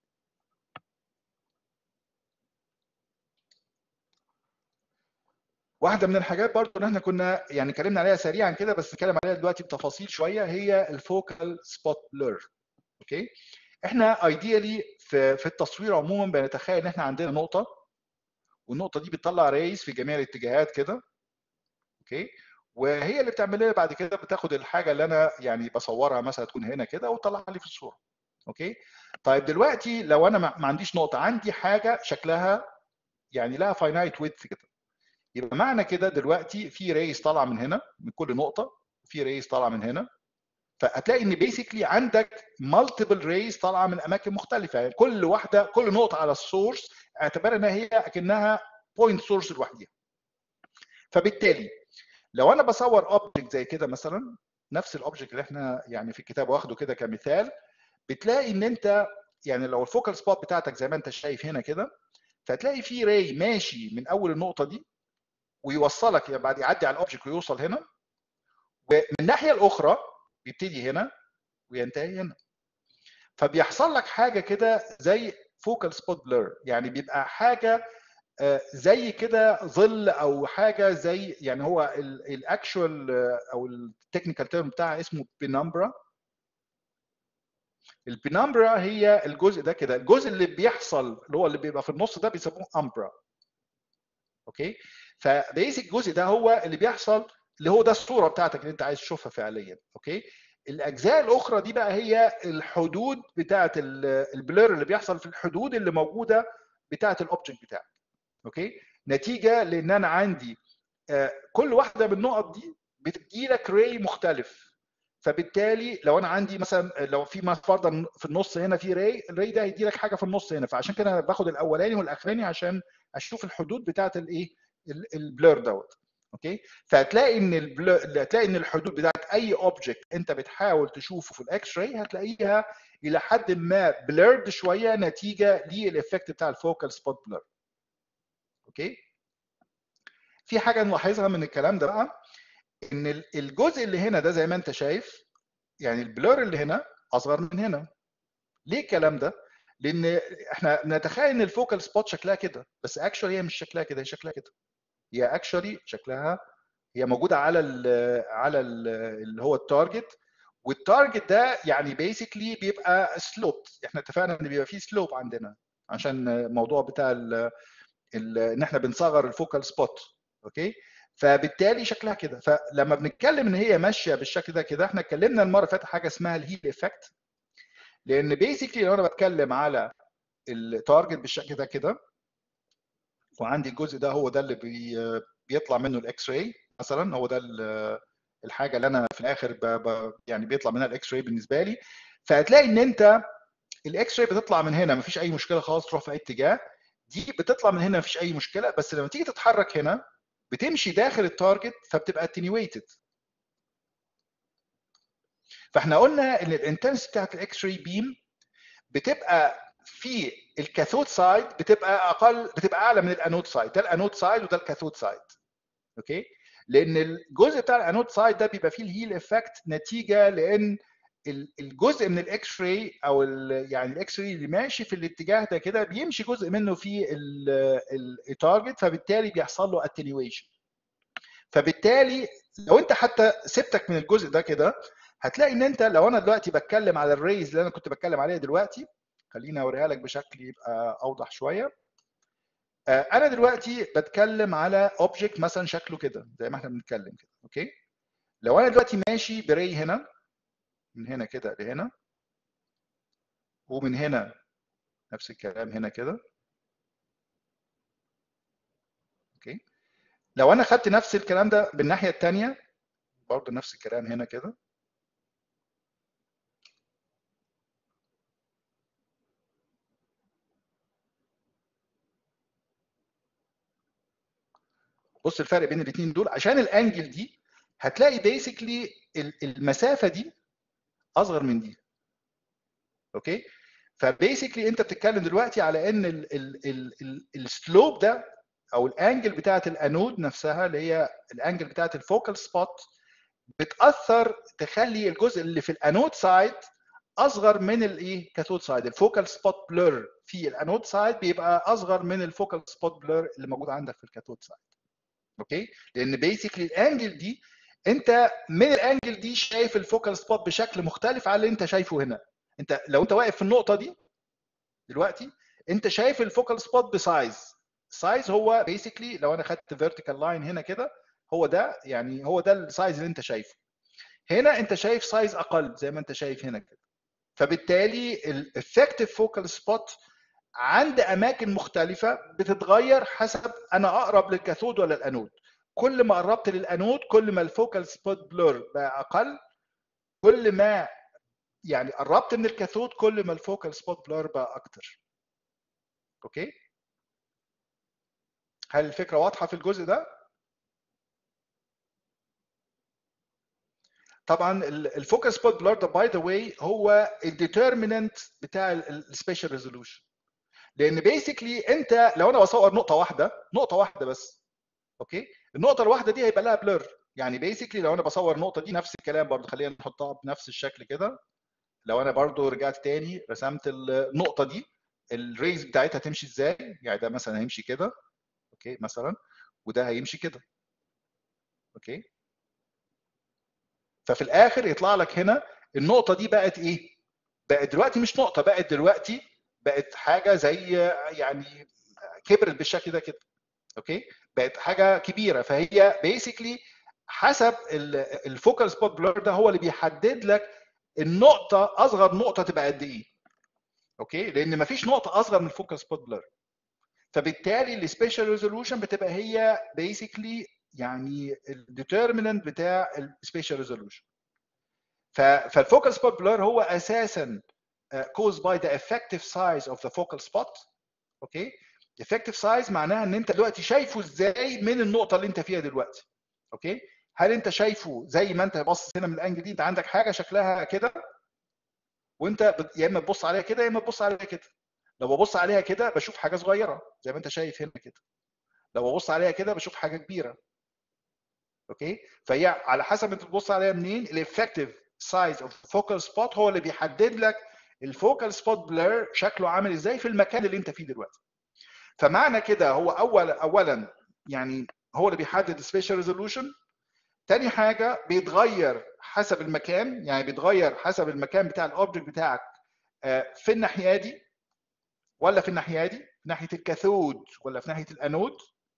واحده من الحاجات برضو اللي احنا كنا يعني اتكلمنا عليها سريعا كده بس نتكلم عليها دلوقتي بتفاصيل شويه هي الفوكال سبوت بلور اوكي احنا ايديالي في في التصوير عموما بنتخيل ان احنا عندنا نقطه والنقطه دي بتطلع ريز في جميع الاتجاهات كده اوكي وهي اللي بتعمل لنا بعد كده بتاخد الحاجه اللي انا يعني بصورها مثلا تكون هنا كده وتطلعها لي في الصوره اوكي طيب دلوقتي لو انا ما عنديش نقطه عندي حاجه شكلها يعني لها فاينايت ويدث كده يبقى معنى كده دلوقتي في ريز طالعه من هنا من كل نقطه في ريز طالعه من هنا فهتلاقي ان بيسكلي عندك مالتيبل ريز طالعه من اماكن مختلفه يعني كل واحده كل نقطه على السورس اعتبر انها هي اكنها بوينت سورس لوحدها فبالتالي لو انا بصور اوبجكت زي كده مثلا نفس الاوبجكت اللي احنا يعني في الكتاب واخده كده كمثال بتلاقي ان انت يعني لو الفوكال سبوت بتاعتك زي ما انت شايف هنا كده فهتلاقي في راي ماشي من اول النقطه دي ويوصلك يعني بعد يعدي على الاوبجكت ويوصل هنا ومن الناحيه الاخرى بيبتدي هنا وينتهي هنا فبيحصل لك حاجه كده زي فوكال سبوت بلور يعني بيبقى حاجه زي كده ظل او حاجه زي يعني هو الاكشوال او التكنيكال تيرم بتاعها اسمه بينامبرا البينامبرا هي الجزء ده كده الجزء اللي بيحصل اللي هو اللي بيبقى في النص ده بيسموه امبرا اوكي فبيسك الجزء ده هو اللي بيحصل اللي هو ده الصوره بتاعتك اللي انت عايز تشوفها فعليا اوكي الاجزاء الاخرى دي بقى هي الحدود بتاعه البلور اللي بيحصل في الحدود اللي موجوده بتاعه الاوبجكت بتاعك اوكي نتيجه لان انا عندي كل واحده من النقط دي بتدي لك راي مختلف فبالتالي لو انا عندي مثلا لو في فرضا في النص هنا في راي الراي ده هيدي لك حاجه في النص هنا فعشان كده انا باخد الاولاني والاخراني عشان اشوف الحدود بتاعه الايه البلور دوت اوكي فهتلاقي ان البلور هتلاقي ان الحدود بتاعت اي اوبجكت انت بتحاول تشوفه في الاكس راي هتلاقيها الى حد ما بلورد شويه نتيجه للايفكت بتاع الفوكال سبوت بلور اوكي في حاجه نلاحظها من الكلام ده بقى ان الجزء اللي هنا ده زي ما انت شايف يعني البلور اللي هنا اصغر من هنا ليه الكلام ده لان احنا نتخيل ان الفوكال سبوت شكلها كده بس اكشولي هي مش شكلها كده هي شكلها كده هي اكشولي شكلها هي موجوده على ال على ال اللي هو التارجت والتارجت ده يعني بيسكلي بيبقى سلوب احنا اتفقنا ان بيبقى فيه سلوب عندنا عشان الموضوع بتاع ال ال ان احنا بنصغر الفوكال سبوت اوكي فبالتالي شكلها كده فلما بنتكلم ان هي ماشيه بالشكل ده كده احنا اتكلمنا المره اللي فاتت حاجه اسمها الهيل افكت لان بيسكلي لو انا بتكلم على التارجت بالشكل ده كده وعندي الجزء ده هو ده اللي بي بيطلع منه الاكس راي مثلا هو ده الحاجه اللي انا في الاخر ب ب يعني بيطلع منها الاكس راي بالنسبه لي فهتلاقي ان انت الاكس راي بتطلع من هنا مفيش اي مشكله خالص تروح في اي اتجاه دي بتطلع من هنا مفيش اي مشكله بس لما تيجي تتحرك هنا بتمشي داخل التارجت فبتبقى اتنيويتد فاحنا قلنا ان الانتنسيتي بتاعت الاكس راي بيم بتبقى في الكاثود سايد بتبقى اقل بتبقى اعلى من الانود سايد ده الانود سايد وده الكاثود سايد اوكي لان الجزء بتاع الانود سايد ده بيبقى فيه الهيل افكت نتيجه لان الجزء من الاكس راي او يعني الاكس راي اللي ماشي في الاتجاه ده كده بيمشي جزء منه في التارجت فبالتالي بيحصل له اتنيويشن فبالتالي لو انت حتى سبتك من الجزء ده كده هتلاقي ان انت لو انا دلوقتي بتكلم على الريز اللي انا كنت بتكلم عليها دلوقتي خليني اوريها لك بشكل يبقى اوضح شويه انا دلوقتي بتكلم على اوبجكت مثلا شكله كده زي ما احنا بنتكلم كده اوكي لو انا دلوقتي ماشي بري هنا من هنا كده لهنا ومن هنا نفس الكلام هنا كده اوكي لو انا خدت نفس الكلام ده بالناحيه الثانيه برضه نفس الكلام هنا كده بص الفرق بين الاثنين دول عشان الانجل دي هتلاقي بيسكلي المسافه دي اصغر من دي اوكي فبيسكلي انت بتتكلم دلوقتي على ان السلوب ده او الانجل بتاعه الانود نفسها اللي هي الانجل بتاعه الفوكال سبوت بتاثر تخلي الجزء اللي في الانود سايد اصغر من الايه كاثود سايد الفوكال سبوت بلور في الانود سايد بيبقى اصغر من الفوكال سبوت بلور اللي موجود عندك في الكاثود سايد اوكي لان بيسكلي الانجل دي انت من الانجل دي شايف الفوكال سبوت بشكل مختلف عن اللي انت شايفه هنا انت لو انت واقف في النقطه دي دلوقتي انت شايف الفوكال سبوت بسايز سايز هو بيسكلي لو انا خدت فيرتيكال لاين هنا كده هو ده يعني هو ده السايز اللي انت شايفه هنا انت شايف سايز اقل زي ما انت شايف هنا كده فبالتالي الافكتيف فوكال سبوت عند اماكن مختلفه بتتغير حسب انا اقرب للكاثود ولا الانود كل ما قربت للانود كل ما الفوكال سبوت بلور بقى اقل كل ما يعني قربت من الكاثود كل ما الفوكال سبوت بلور بقى اكتر اوكي هل الفكره واضحه في الجزء ده طبعا الفوكال سبوت بلور ده باي ذا واي هو الديترميننت بتاع السبيشال ريزولوشن لان بيسكلي انت لو انا بصور نقطه واحده نقطه واحده بس اوكي النقطه الواحده دي هيبقى لها بلور يعني بيسكلي لو انا بصور النقطه دي نفس الكلام برضه خلينا نحطها بنفس الشكل كده لو انا برضه رجعت تاني رسمت النقطه دي الريز بتاعتها تمشي ازاي يعني ده مثلا هيمشي كده اوكي مثلا وده هيمشي كده اوكي ففي الاخر يطلع لك هنا النقطه دي بقت ايه بقت دلوقتي مش نقطه بقت دلوقتي بقت حاجه زي يعني كبرت بالشكل ده كده اوكي بقت حاجه كبيره فهي بيسكلي حسب الفوكال سبوت بلور ده هو اللي بيحدد لك النقطه اصغر نقطه تبقى قد ايه اوكي لان مفيش نقطه اصغر من الفوكال سبوت بلور فبالتالي السبيشال ريزولوشن بتبقى هي بيسكلي يعني الديترميننت بتاع السبيشال ريزولوشن فالفوكال سبوت بلور هو اساسا caused by the effective size of the focal spot اوكي effective size معناها ان انت دلوقتي شايفه ازاي من النقطه اللي انت فيها دلوقتي اوكي هل انت شايفه زي ما انت باصص هنا من الانجل دي انت عندك حاجه شكلها كده وانت يا اما تبص عليها كده يا اما تبص عليها كده لو ببص عليها كده بشوف حاجه صغيره زي ما انت شايف هنا كده لو ببص عليها كده بشوف حاجه كبيره اوكي فهي على حسب انت بتبص عليها منين الافكتيف سايز اوف فوكال سبوت هو اللي بيحدد لك الفوكال سبوت بلر شكله عامل ازاي في المكان اللي انت فيه دلوقتي فمعنى كده هو اول اولا يعني هو اللي بيحدد السبيشال ريزولوشن تاني حاجه بيتغير حسب المكان يعني بيتغير حسب المكان بتاع الاوبجكت بتاعك في الناحيه دي ولا في الناحيه دي في ناحيه الكاثود ولا في ناحيه الانود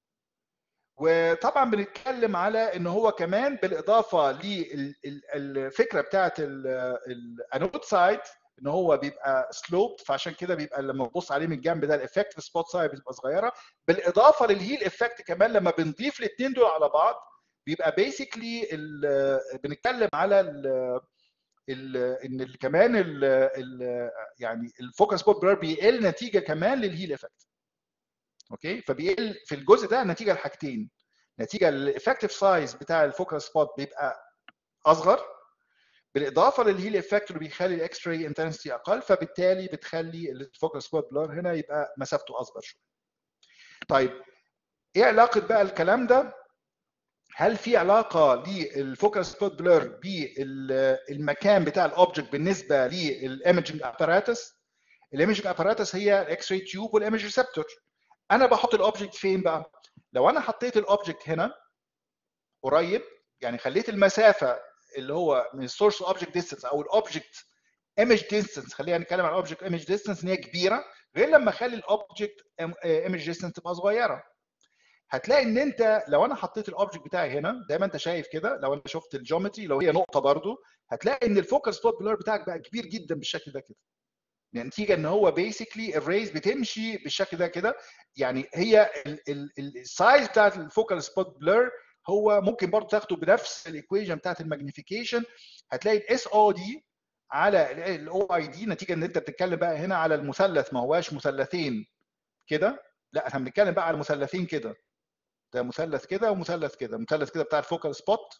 وطبعا بنتكلم على ان هو كمان بالاضافه للفكره بتاعه الانود سايد ان هو بيبقى سلوبد فعشان كده بيبقى لما تبص عليه من الجنب ده الافكت سبوت سايد بتبقى صغيره بالاضافه للهيل افكت كمان لما بنضيف الاثنين دول على بعض بيبقى بيسكلي بنتكلم على ال ال ان ال كمان ال ال يعني الفوكس سبوت بلر بيقل نتيجه كمان للهيل افكت اوكي فبيقل في الجزء ده نتيجه لحاجتين نتيجه الافكتيف سايز بتاع الفوكس سبوت بيبقى اصغر بالاضافه للهيل افكت اللي بيخلي الاكس راي انتنسيتي اقل فبالتالي بتخلي الفوكس سبوت بلر هنا يبقى مسافته اصغر شويه. طيب ايه علاقه بقى الكلام ده؟ هل في علاقه للفوكس سبوت بلر بالمكان بتاع الاوبجكت بالنسبه للايمجنج اباراتس؟ الايمجنج اباراتس هي الاكس راي تيوب والايمج ريسبتور. انا بحط الاوبجكت فين بقى؟ لو انا حطيت الاوبجكت هنا قريب يعني خليت المسافه اللي هو من السورس اوبجكت ديستنس او الاوبجكت ايمج ديستنس خلينا نتكلم عن الاوبجكت ايمج ديستنس ان هي كبيره غير لما اخلي الاوبجكت ايمج ديستنس تبقى صغيره هتلاقي ان انت لو انا حطيت الاوبجكت بتاعي هنا زي ما انت شايف كده لو انت شفت الجيومتري لو هي نقطه برضو هتلاقي ان الفوكس سبوت بلور بتاعك بقى كبير جدا بالشكل ده كده نتيجه ان هو بيسكلي الريز بتمشي بالشكل ده كده يعني هي السايز بتاعت الفوكال سبوت بلور هو ممكن برضه تاخده بنفس الايكويشن بتاعت الماجنيفيكيشن هتلاقي الاس او دي على الاو اي دي نتيجه ان انت بتتكلم بقى هنا على المثلث ما هواش مثلثين كده لا احنا بنتكلم بقى على مثلثين كده ده مثلث كده ومثلث كده مثلث كده بتاع الفوكال سبوت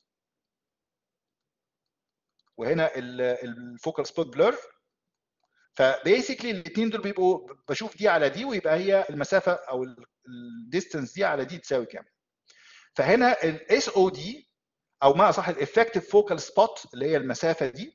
وهنا الفوكال سبوت بلور فبيسكلي الاثنين دول بيبقوا بشوف دي على دي ويبقى هي المسافه او الديستنس دي على دي تساوي كام فهنا الاس او دي او ما صح الافكتيف فوكال سبوت اللي هي المسافه دي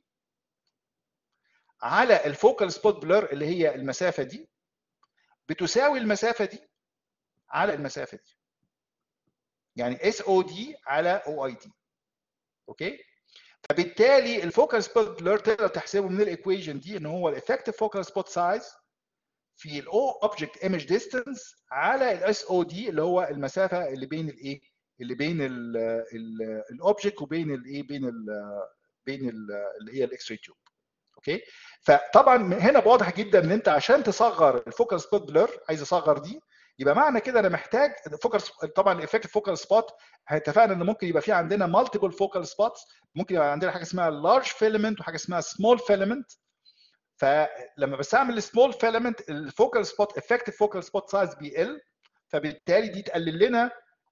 على الفوكال سبوت بلر اللي هي المسافه دي بتساوي المسافه دي على المسافه دي يعني اس او دي على او اي دي اوكي فبالتالي الفوكال سبوت بلر تقدر تحسبه من الايكويشن دي ان هو الافكتيف فوكال سبوت سايز في الاو اوبجكت ايمج ديستنس على الاس او دي اللي هو المسافه اللي بين الايه اللي بين الاوبجكت وبين الايه بين ال بين ال اللي هي الاكس راي تيوب اوكي فطبعا هنا واضح جدا ان انت عشان تصغر الفوكال سبوت بلر عايز اصغر دي يبقى معنى كده انا محتاج فوكال طبعا الافكت فوكال سبوت اتفقنا ان ممكن يبقى في عندنا مالتيبل فوكال سبوتس ممكن يبقى عندنا حاجه اسمها لارج فيلمنت وحاجه اسمها سمول فيلمنت فلما بستعمل السمول فيلمنت الفوكال سبوت افكتيف فوكال سبوت سايز بيقل فبالتالي دي تقلل لنا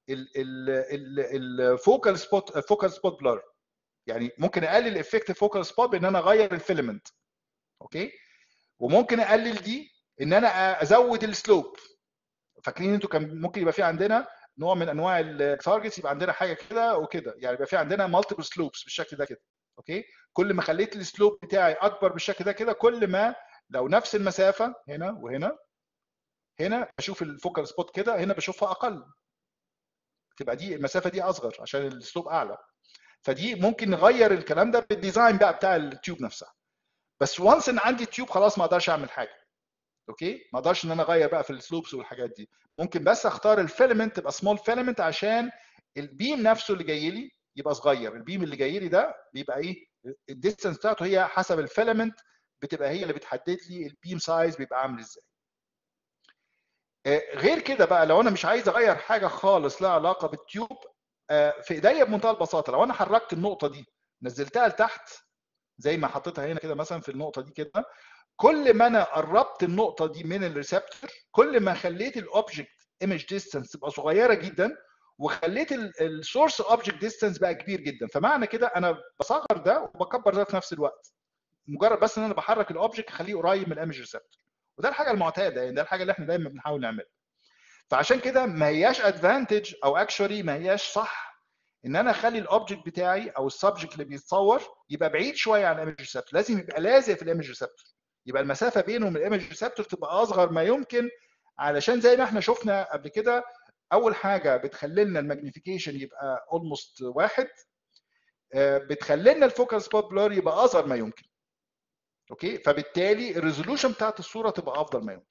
الفوكال سبوت فوكال سبوت بلر يعني ممكن اقلل الافكتيف فوكال سبوت بان انا اغير الفيلمنت اوكي وممكن اقلل دي ان انا ازود السلوب فاكرين انتوا كان ممكن يبقى في عندنا نوع من انواع التارجتس يبقى عندنا حاجه كده وكده يعني يبقى في عندنا مالتيبل سلوبس بالشكل ده كده اوكي كل ما خليت السلوب بتاعي اكبر بالشكل ده كده كل ما لو نفس المسافه هنا وهنا هنا بشوف الفوكال سبوت كده هنا بشوفها اقل تبقى دي المسافه دي اصغر عشان السلوب اعلى فدي ممكن نغير الكلام ده بالديزاين بقى بتاع التيوب نفسها بس وانس ان عندي تيوب خلاص ما اقدرش اعمل حاجه اوكي ما اقدرش ان انا اغير بقى في السلوبس والحاجات دي ممكن بس اختار الفيلمنت تبقى سمول فيلمنت عشان البيم نفسه اللي جاي لي يبقى صغير البيم اللي جاي لي ده بيبقى ايه الديستنس بتاعته هي حسب الفيلمنت بتبقى هي اللي بتحدد لي البيم سايز بيبقى عامل ازاي غير كده بقى لو انا مش عايز اغير حاجه خالص لها علاقه بالتيوب في ايديا بمنتهى البساطه لو انا حركت النقطه دي نزلتها لتحت زي ما حطيتها هنا كده مثلا في النقطه دي كده كل ما انا قربت النقطه دي من الريسبتور كل ما خليت الاوبجكت ايمج ديستانس تبقى صغيره جدا وخليت السورس اوبجكت ديستانس بقى كبير جدا فمعنى كده انا بصغر ده وبكبر ده في نفس الوقت مجرد بس ان انا بحرك الاوبجكت اخليه قريب من الايمج ريسبتور وده الحاجه المعتاده يعني ده الحاجه اللي احنا دايما بنحاول نعملها فعشان كده ما هياش ادفانتج او اكشولي ما هياش صح ان انا اخلي الاوبجكت بتاعي او السبجكت اللي بيتصور يبقى بعيد شويه عن الايمج ريسبتور لازم يبقى لازق في الايمج ريسبتور يبقى المسافه بينه وبين الايمج ريسبتور تبقى اصغر ما يمكن علشان زي ما احنا شفنا قبل كده اول حاجه بتخلي لنا الماجنيفيكيشن يبقى اولموست واحد بتخلي لنا الفوكال سبوت بلور يبقى اصغر ما يمكن اوكي فبالتالي الريزولوشن بتاعت الصوره تبقى افضل ما يمكن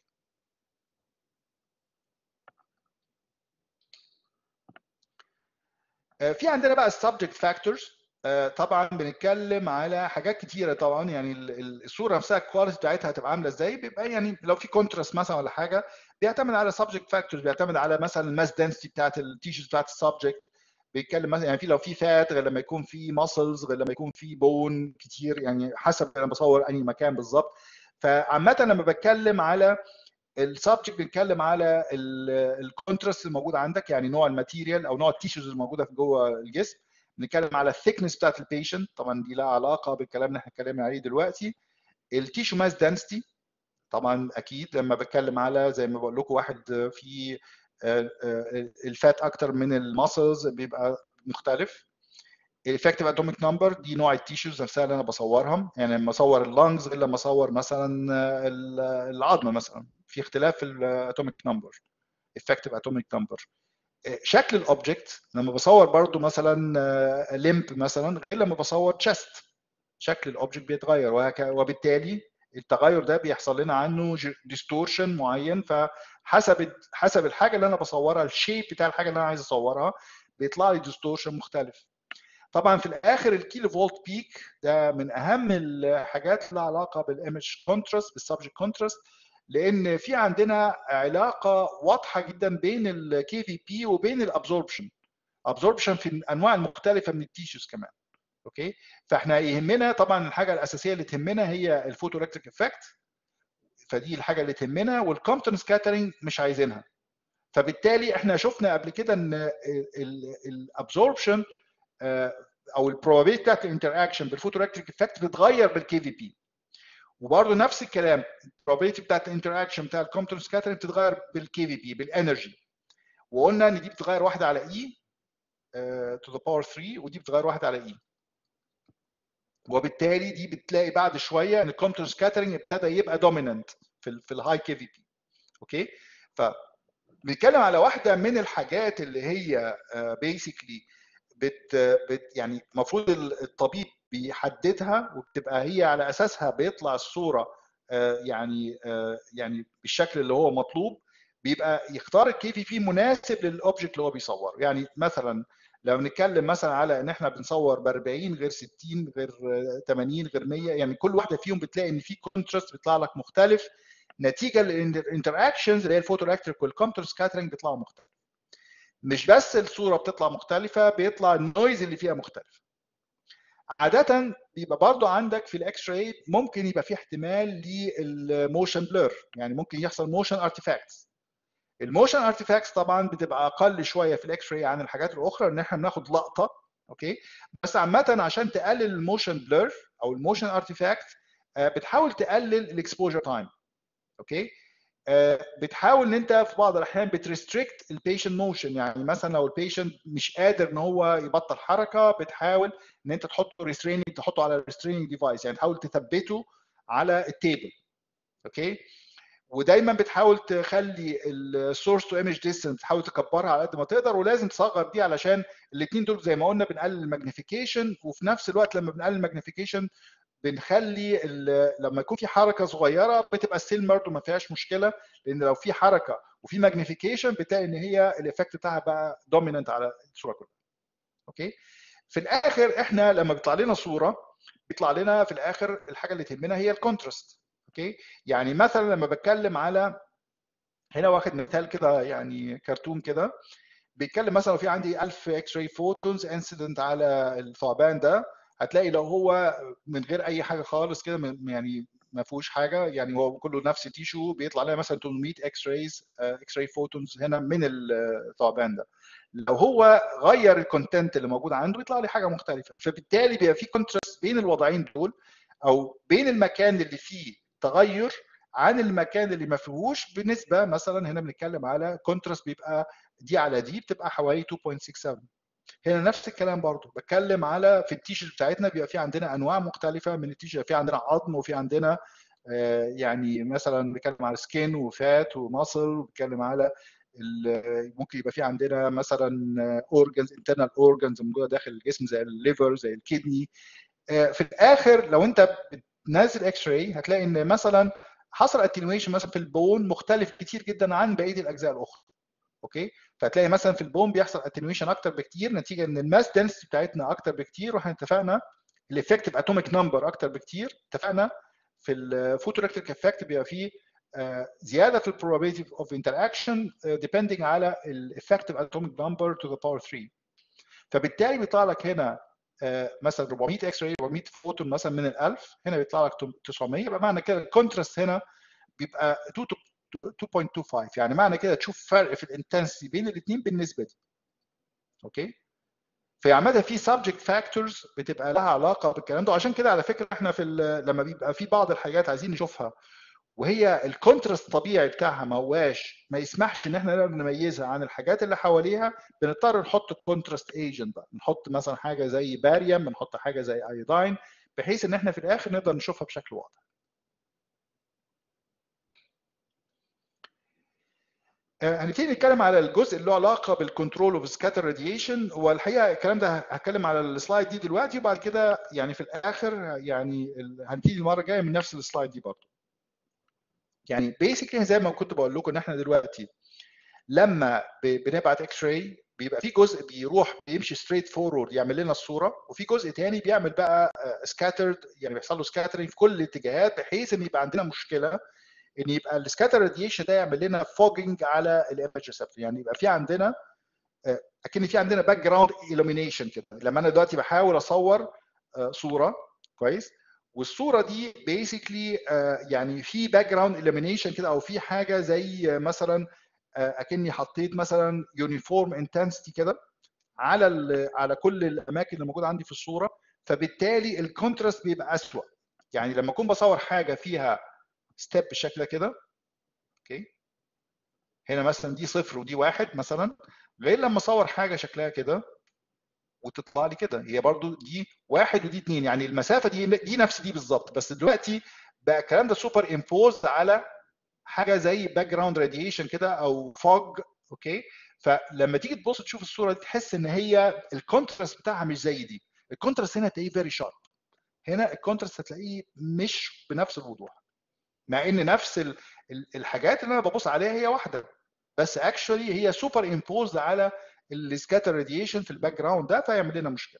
في عندنا بقى السبجكت فاكتورز طبعا بنتكلم على حاجات كتيره طبعا يعني الصوره نفسها الكواليتي بتاعتها هتبقى عامله ازاي بيبقى يعني لو في كونتراست مثلا ولا حاجه بيعتمد على سبجكت فاكتورز بيعتمد على مثلا الماس دنسيتي بتاعت التيشوز بتاعت السبجكت بيتكلم مثلا يعني في لو في فات غير لما يكون في ماسلز غير لما يكون في بون كتير يعني حسب انا بصور انهي مكان بالظبط فعامه لما بتكلم على السبجكت بنتكلم على الكونتراست الموجود عندك يعني نوع الماتيريال او نوع التيشوز الموجوده في جوه الجسم بنتكلم على الثيكنس بتاعت البيشنت طبعا دي لها علاقه بالكلام اللي احنا اتكلمنا عليه دلوقتي التيشو ماس دنسيتي طبعا اكيد لما بتكلم على زي ما بقول لكم واحد في الفات اكتر من الماسلز بيبقى مختلف الافكتيف اتوميك نمبر دي نوع التيشوز نفسها اللي انا بصورها يعني لما اصور اللنجز غير لما اصور مثلا العظم مثلا في اختلاف في الاتوميك نمبر افكتيف اتوميك نمبر شكل الاوبجكت لما بصور برضو مثلا ليمب مثلا غير لما بصور تشست شكل الاوبجكت بيتغير وبالتالي التغير ده بيحصل لنا عنه ديستورشن معين فحسب حسب الحاجه اللي انا بصورها الشيب بتاع الحاجه اللي انا عايز اصورها بيطلع لي ديستورشن مختلف طبعا في الاخر الكيلو فولت بيك ده من اهم الحاجات اللي علاقه بالايمج كونتراست بالسبجكت كونتراست لان في عندنا علاقه واضحه جدا بين الكي في بي وبين الابزوربشن ابزوربشن في الانواع المختلفه من التيشوز كمان اوكي فاحنا يهمنا طبعا الحاجه الاساسيه اللي تهمنا هي الفوتو الكتريك افكت فدي الحاجه اللي تهمنا والكومبتون سكاترينج مش عايزينها فبالتالي احنا شفنا قبل كده ان الابزوربشن او البروبابيلتي بتاعت الانتراكشن بالفوتو الكتريك افكت بتتغير بالكي في بي وبرضه نفس الكلام البروبابيلتي بتاعت الانتراكشن بتاع الكومبتون سكاترينج بتتغير بالكي في بي بالانرجي وقلنا ان دي بتتغير واحده على اي تو ذا باور 3 ودي بتتغير واحده على اي وبالتالي دي بتلاقي بعد شويه ان الكومبتون سكاترينج ابتدى يبقى دوميننت في في الهاي كي في بي اوكي ف بنتكلم على واحده من الحاجات اللي هي بيسكلي بت, بت يعني المفروض الطبيب بيحددها وبتبقى هي على اساسها بيطلع الصوره يعني يعني بالشكل اللي هو مطلوب بيبقى يختار الكي في بي مناسب للاوبجكت اللي هو بيصوره يعني مثلا لو نتكلم مثلا على ان احنا بنصور ب 40 غير 60 غير 80 غير 100 يعني كل واحده فيهم بتلاقي ان في كونتراست بيطلع لك مختلف نتيجه للانتراكشنز اللي هي الفوتو الكتريك والكومبتر سكاترينج بيطلعوا مختلف مش بس الصوره بتطلع مختلفه بيطلع النويز اللي فيها مختلف عاده بيبقى برضو عندك في الاكس راي ممكن يبقى في احتمال للموشن بلور يعني ممكن يحصل موشن ارتيفاكتس الموشن ارتيفاكتس طبعا بتبقى اقل شويه في الاكس راي عن الحاجات الاخرى ان احنا بناخد لقطه اوكي بس عامه عشان تقلل الموشن بلور او الموشن ارتيفاكت بتحاول تقلل الاكسبوجر تايم اوكي بتحاول ان انت في بعض الاحيان بتريستريكت البيشنت موشن يعني مثلا لو البيشنت مش قادر ان هو يبطل حركه بتحاول ان انت تحطه ريستريننج تحطه على ريستريننج ديفايس يعني تحاول تثبته على التيبل اوكي ودايما بتحاول تخلي السورس تو ايمج ديستنس تحاول تكبرها على قد ما تقدر ولازم تصغر دي علشان الاثنين دول زي ما قلنا بنقلل الماجنيفيكيشن وفي نفس الوقت لما بنقلل الماجنيفيكيشن بنخلي لما يكون في حركه صغيره بتبقى ستيل برضه ما فيهاش مشكله لان لو في حركه وفي ماجنيفيكيشن بتلاقي ان هي الايفكت بتاعها بقى دوميننت على الصوره كلها اوكي في الاخر احنا لما بيطلع لنا صوره بيطلع لنا في الاخر الحاجه اللي تهمنا هي الكونتراست اوكي يعني مثلا لما بتكلم على هنا واخد مثال كده يعني كرتون كده بيتكلم مثلا لو في عندي 1000 اكس راي فوتونز انسيدنت على الثعبان ده هتلاقي لو هو من غير اي حاجه خالص كده يعني ما فيهوش حاجه يعني هو كله نفس تيشو بيطلع لنا مثلا 800 اكس رايز اكس راي فوتونز هنا من الثعبان ده لو هو غير الكونتنت اللي موجود عنده بيطلع لي حاجه مختلفه فبالتالي بيبقى في كونتراست بين الوضعين دول او بين المكان اللي فيه تغير عن المكان اللي ما فيهوش بنسبه مثلا هنا بنتكلم على كونتراست بيبقى دي على دي بتبقى حوالي 2.67 هنا نفس الكلام برضو بتكلم على في التيشيرت بتاعتنا بيبقى في عندنا انواع مختلفه من التيشيرت في عندنا عظم وفي عندنا يعني مثلا بيتكلم على سكين وفات وماسل وبيتكلم على ممكن يبقى في عندنا مثلا اورجنز انترنال اورجنز موجوده داخل الجسم زي الليفر زي الكدني في الاخر لو انت بتنزل اكس راي هتلاقي ان مثلا حصل اتنويشن مثلا في البون مختلف كتير جدا عن بقيه الاجزاء الاخرى اوكي فهتلاقي مثلا في البون بيحصل اتنويشن اكتر بكتير نتيجه ان الماس دنسيتي بتاعتنا اكتر بكتير واحنا اتفقنا الافكتيف اتوميك نمبر اكتر بكتير اتفقنا في الفوتوركتيك افكت بيبقى فيه زياده في البروبابيلتي اوف انتراكشن depending على الافكتيف اتوميك نمبر تو ذا باور 3 فبالتالي بيطلع لك هنا مثلا 400 اكس راي 400 فوتون مثلا من ال 1000 هنا بيطلع لك 900 يبقى معنى كده الكونتراست هنا بيبقى 2.25 يعني معنى كده تشوف فرق في الانتنسيتي بين الاثنين بالنسبه دي اوكي في عامه في سبجكت فاكتورز بتبقى لها علاقه بالكلام ده وعشان كده على فكره احنا في لما بيبقى في بعض الحاجات عايزين نشوفها وهي الكونتراست الطبيعي بتاعها ما هواش ما يسمحش ان احنا نقدر نميزها عن الحاجات اللي حواليها بنضطر نحط كونتراست ايجنت بقى نحط مثلا حاجه زي باريوم بنحط حاجه زي ايوداين بحيث ان احنا في الاخر نقدر نشوفها بشكل واضح هنبتدي نتكلم على الجزء اللي له علاقه بالكنترول اوف سكاتر راديشن والحقيقه الكلام ده هتكلم على السلايد دي دلوقتي وبعد كده يعني في الاخر يعني هنبتدي المره الجايه من نفس السلايد دي برضه. يعني بيسكلي زي ما كنت بقول لكم ان احنا دلوقتي لما بنبعت اكس راي بيبقى في جزء بيروح بيمشي ستريت فورورد يعمل لنا الصوره وفي جزء تاني بيعمل بقى سكاترد يعني بيحصل له سكاترنج في كل الاتجاهات بحيث ان يبقى عندنا مشكله ان يبقى السكاتر راديشن ده يعمل لنا فوجنج على الايمج ريسبتور يعني يبقى في عندنا اكن في عندنا باك جراوند illumination كده لما انا دلوقتي بحاول اصور صوره كويس والصوره دي بيسكلي يعني في باك جراوند illumination كده او في حاجه زي مثلا اكني حطيت مثلا يونيفورم انتنسيتي كده على على كل الاماكن اللي موجوده عندي في الصوره فبالتالي الكونتراست بيبقى اسوء يعني لما اكون بصور حاجه فيها ستيب بالشكل ده كده اوكي هنا مثلا دي صفر ودي واحد مثلا غير لما اصور حاجه شكلها كده وتطلع لي كده هي برضو دي واحد ودي اثنين يعني المسافه دي دي نفس دي بالظبط بس دلوقتي بقى الكلام ده سوبر امبوز على حاجه زي باك جراوند راديشن كده او فوج اوكي فلما تيجي تبص تشوف الصوره دي تحس ان هي الكونتراست بتاعها مش زي دي الكونتراست هنا تلاقيه فيري شارب هنا الكونتراست هتلاقيه مش بنفس الوضوح مع ان نفس الحاجات اللي انا ببص عليها هي واحده بس اكشولي هي سوبر امبوزد على السكاتر راديشن في الباك جراوند ده فيعمل لنا مشكله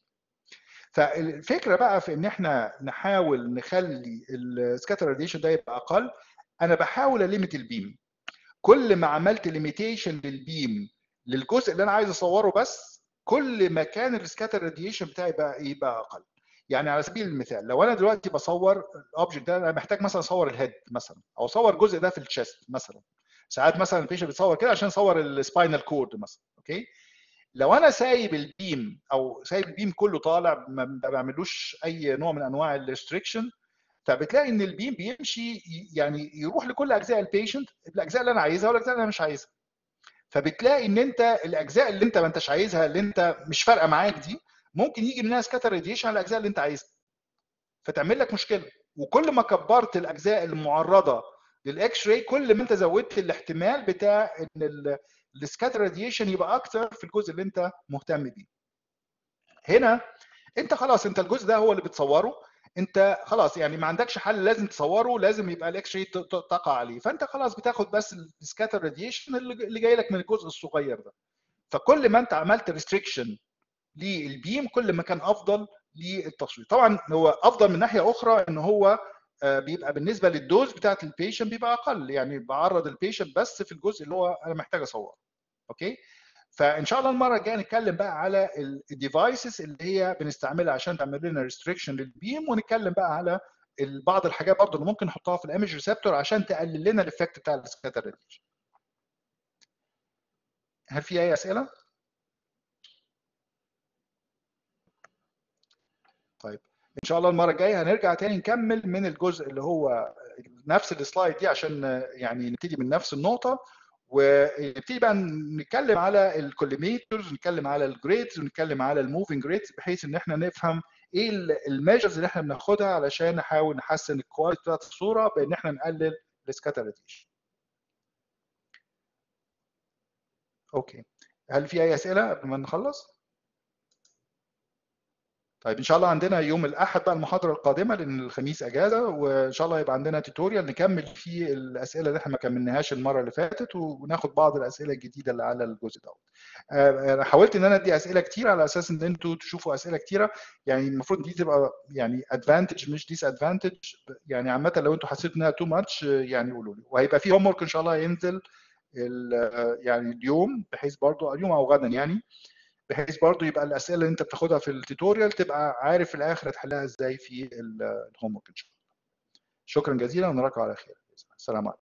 فالفكره بقى في ان احنا نحاول نخلي السكاتر راديشن ده يبقى اقل انا بحاول اليميت البيم كل ما عملت ليميتيشن للبيم للجزء اللي انا عايز اصوره بس كل ما كان السكاتر راديشن بتاعي بقى يبقى اقل يعني على سبيل المثال لو انا دلوقتي بصور الاوبجكت ده انا محتاج مثلا اصور الهيد مثلا او اصور الجزء ده في الشيست مثلا ساعات مثلا البيشنت بتصور كده عشان اصور السباينال كورد مثلا اوكي لو انا سايب البيم او سايب البيم كله طالع ما بعملوش اي نوع من انواع الريستريكشن فبتلاقي ان البيم بيمشي يعني يروح لكل اجزاء البيشنت الاجزاء اللي انا عايزها والاجزاء اللي انا مش عايزها فبتلاقي ان انت الاجزاء اللي انت ما انتش عايزها اللي انت مش فارقه معاك دي ممكن يجي منها سكاتر راديشن على الاجزاء اللي انت عايزها فتعمل لك مشكله وكل ما كبرت الاجزاء المعرضه للاكس راي كل ما انت زودت الاحتمال بتاع ان السكاتر راديشن يبقى اكتر في الجزء اللي انت مهتم بيه هنا انت خلاص انت الجزء ده هو اللي بتصوره انت خلاص يعني ما عندكش حل لازم تصوره لازم يبقى الاكس راي تقع عليه فانت خلاص بتاخد بس السكاتر راديشن اللي جاي لك من الجزء الصغير ده فكل ما انت عملت ريستريكشن للبيم كل ما كان افضل للتصوير طبعا هو افضل من ناحيه اخرى ان هو بيبقى بالنسبه للدوز بتاعت البيشنت بيبقى اقل يعني بعرض البيشنت بس في الجزء اللي هو انا محتاج اصوره اوكي فان شاء الله المره الجايه نتكلم بقى على الديفايسز اللي هي بنستعملها عشان تعمل لنا ريستريكشن للبيم ونتكلم بقى على بعض الحاجات برضه اللي ممكن نحطها في الايمج ريسبتور عشان تقلل لنا الايفكت بتاع السكاتر راديشن هل في اي اسئله؟ طيب ان شاء الله المره الجايه هنرجع تاني نكمل من الجزء اللي هو نفس السلايد دي عشان يعني نبتدي من نفس النقطه ونبتدي بقى نتكلم على الكوليميترز نتكلم على الجريدز ونتكلم على الموفنج جريدز بحيث ان احنا نفهم ايه الميجرز اللي احنا بناخدها علشان نحاول نحسن الكواليتي بتاعت الصوره بان احنا نقلل السكاتر راديشن اوكي هل في اي اسئله قبل ما نخلص طيب ان شاء الله عندنا يوم الاحد بقى المحاضره القادمه لان الخميس اجازه وان شاء الله يبقى عندنا توتوريال نكمل فيه الاسئله اللي احنا ما كملناهاش المره اللي فاتت وناخد بعض الاسئله الجديده اللي على الجزء دوت انا حاولت ان انا ادي اسئله كتير على اساس ان انتوا تشوفوا اسئله كتيره يعني المفروض دي تبقى يعني ادفانتج مش ديس ادفانتج يعني عامه لو انتوا حسيتوا انها تو ماتش يعني قولوا لي وهيبقى في هوم ورك ان شاء الله ينزل يعني اليوم بحيث برضو اليوم او غدا يعني بحيث برضو يبقى الاسئله اللي انت بتاخدها في التوتوريال تبقى عارف في الاخر هتحلها ازاي في الهوم ورك ان شاء الله شكرا جزيلا ونراكم على خير السلام عليكم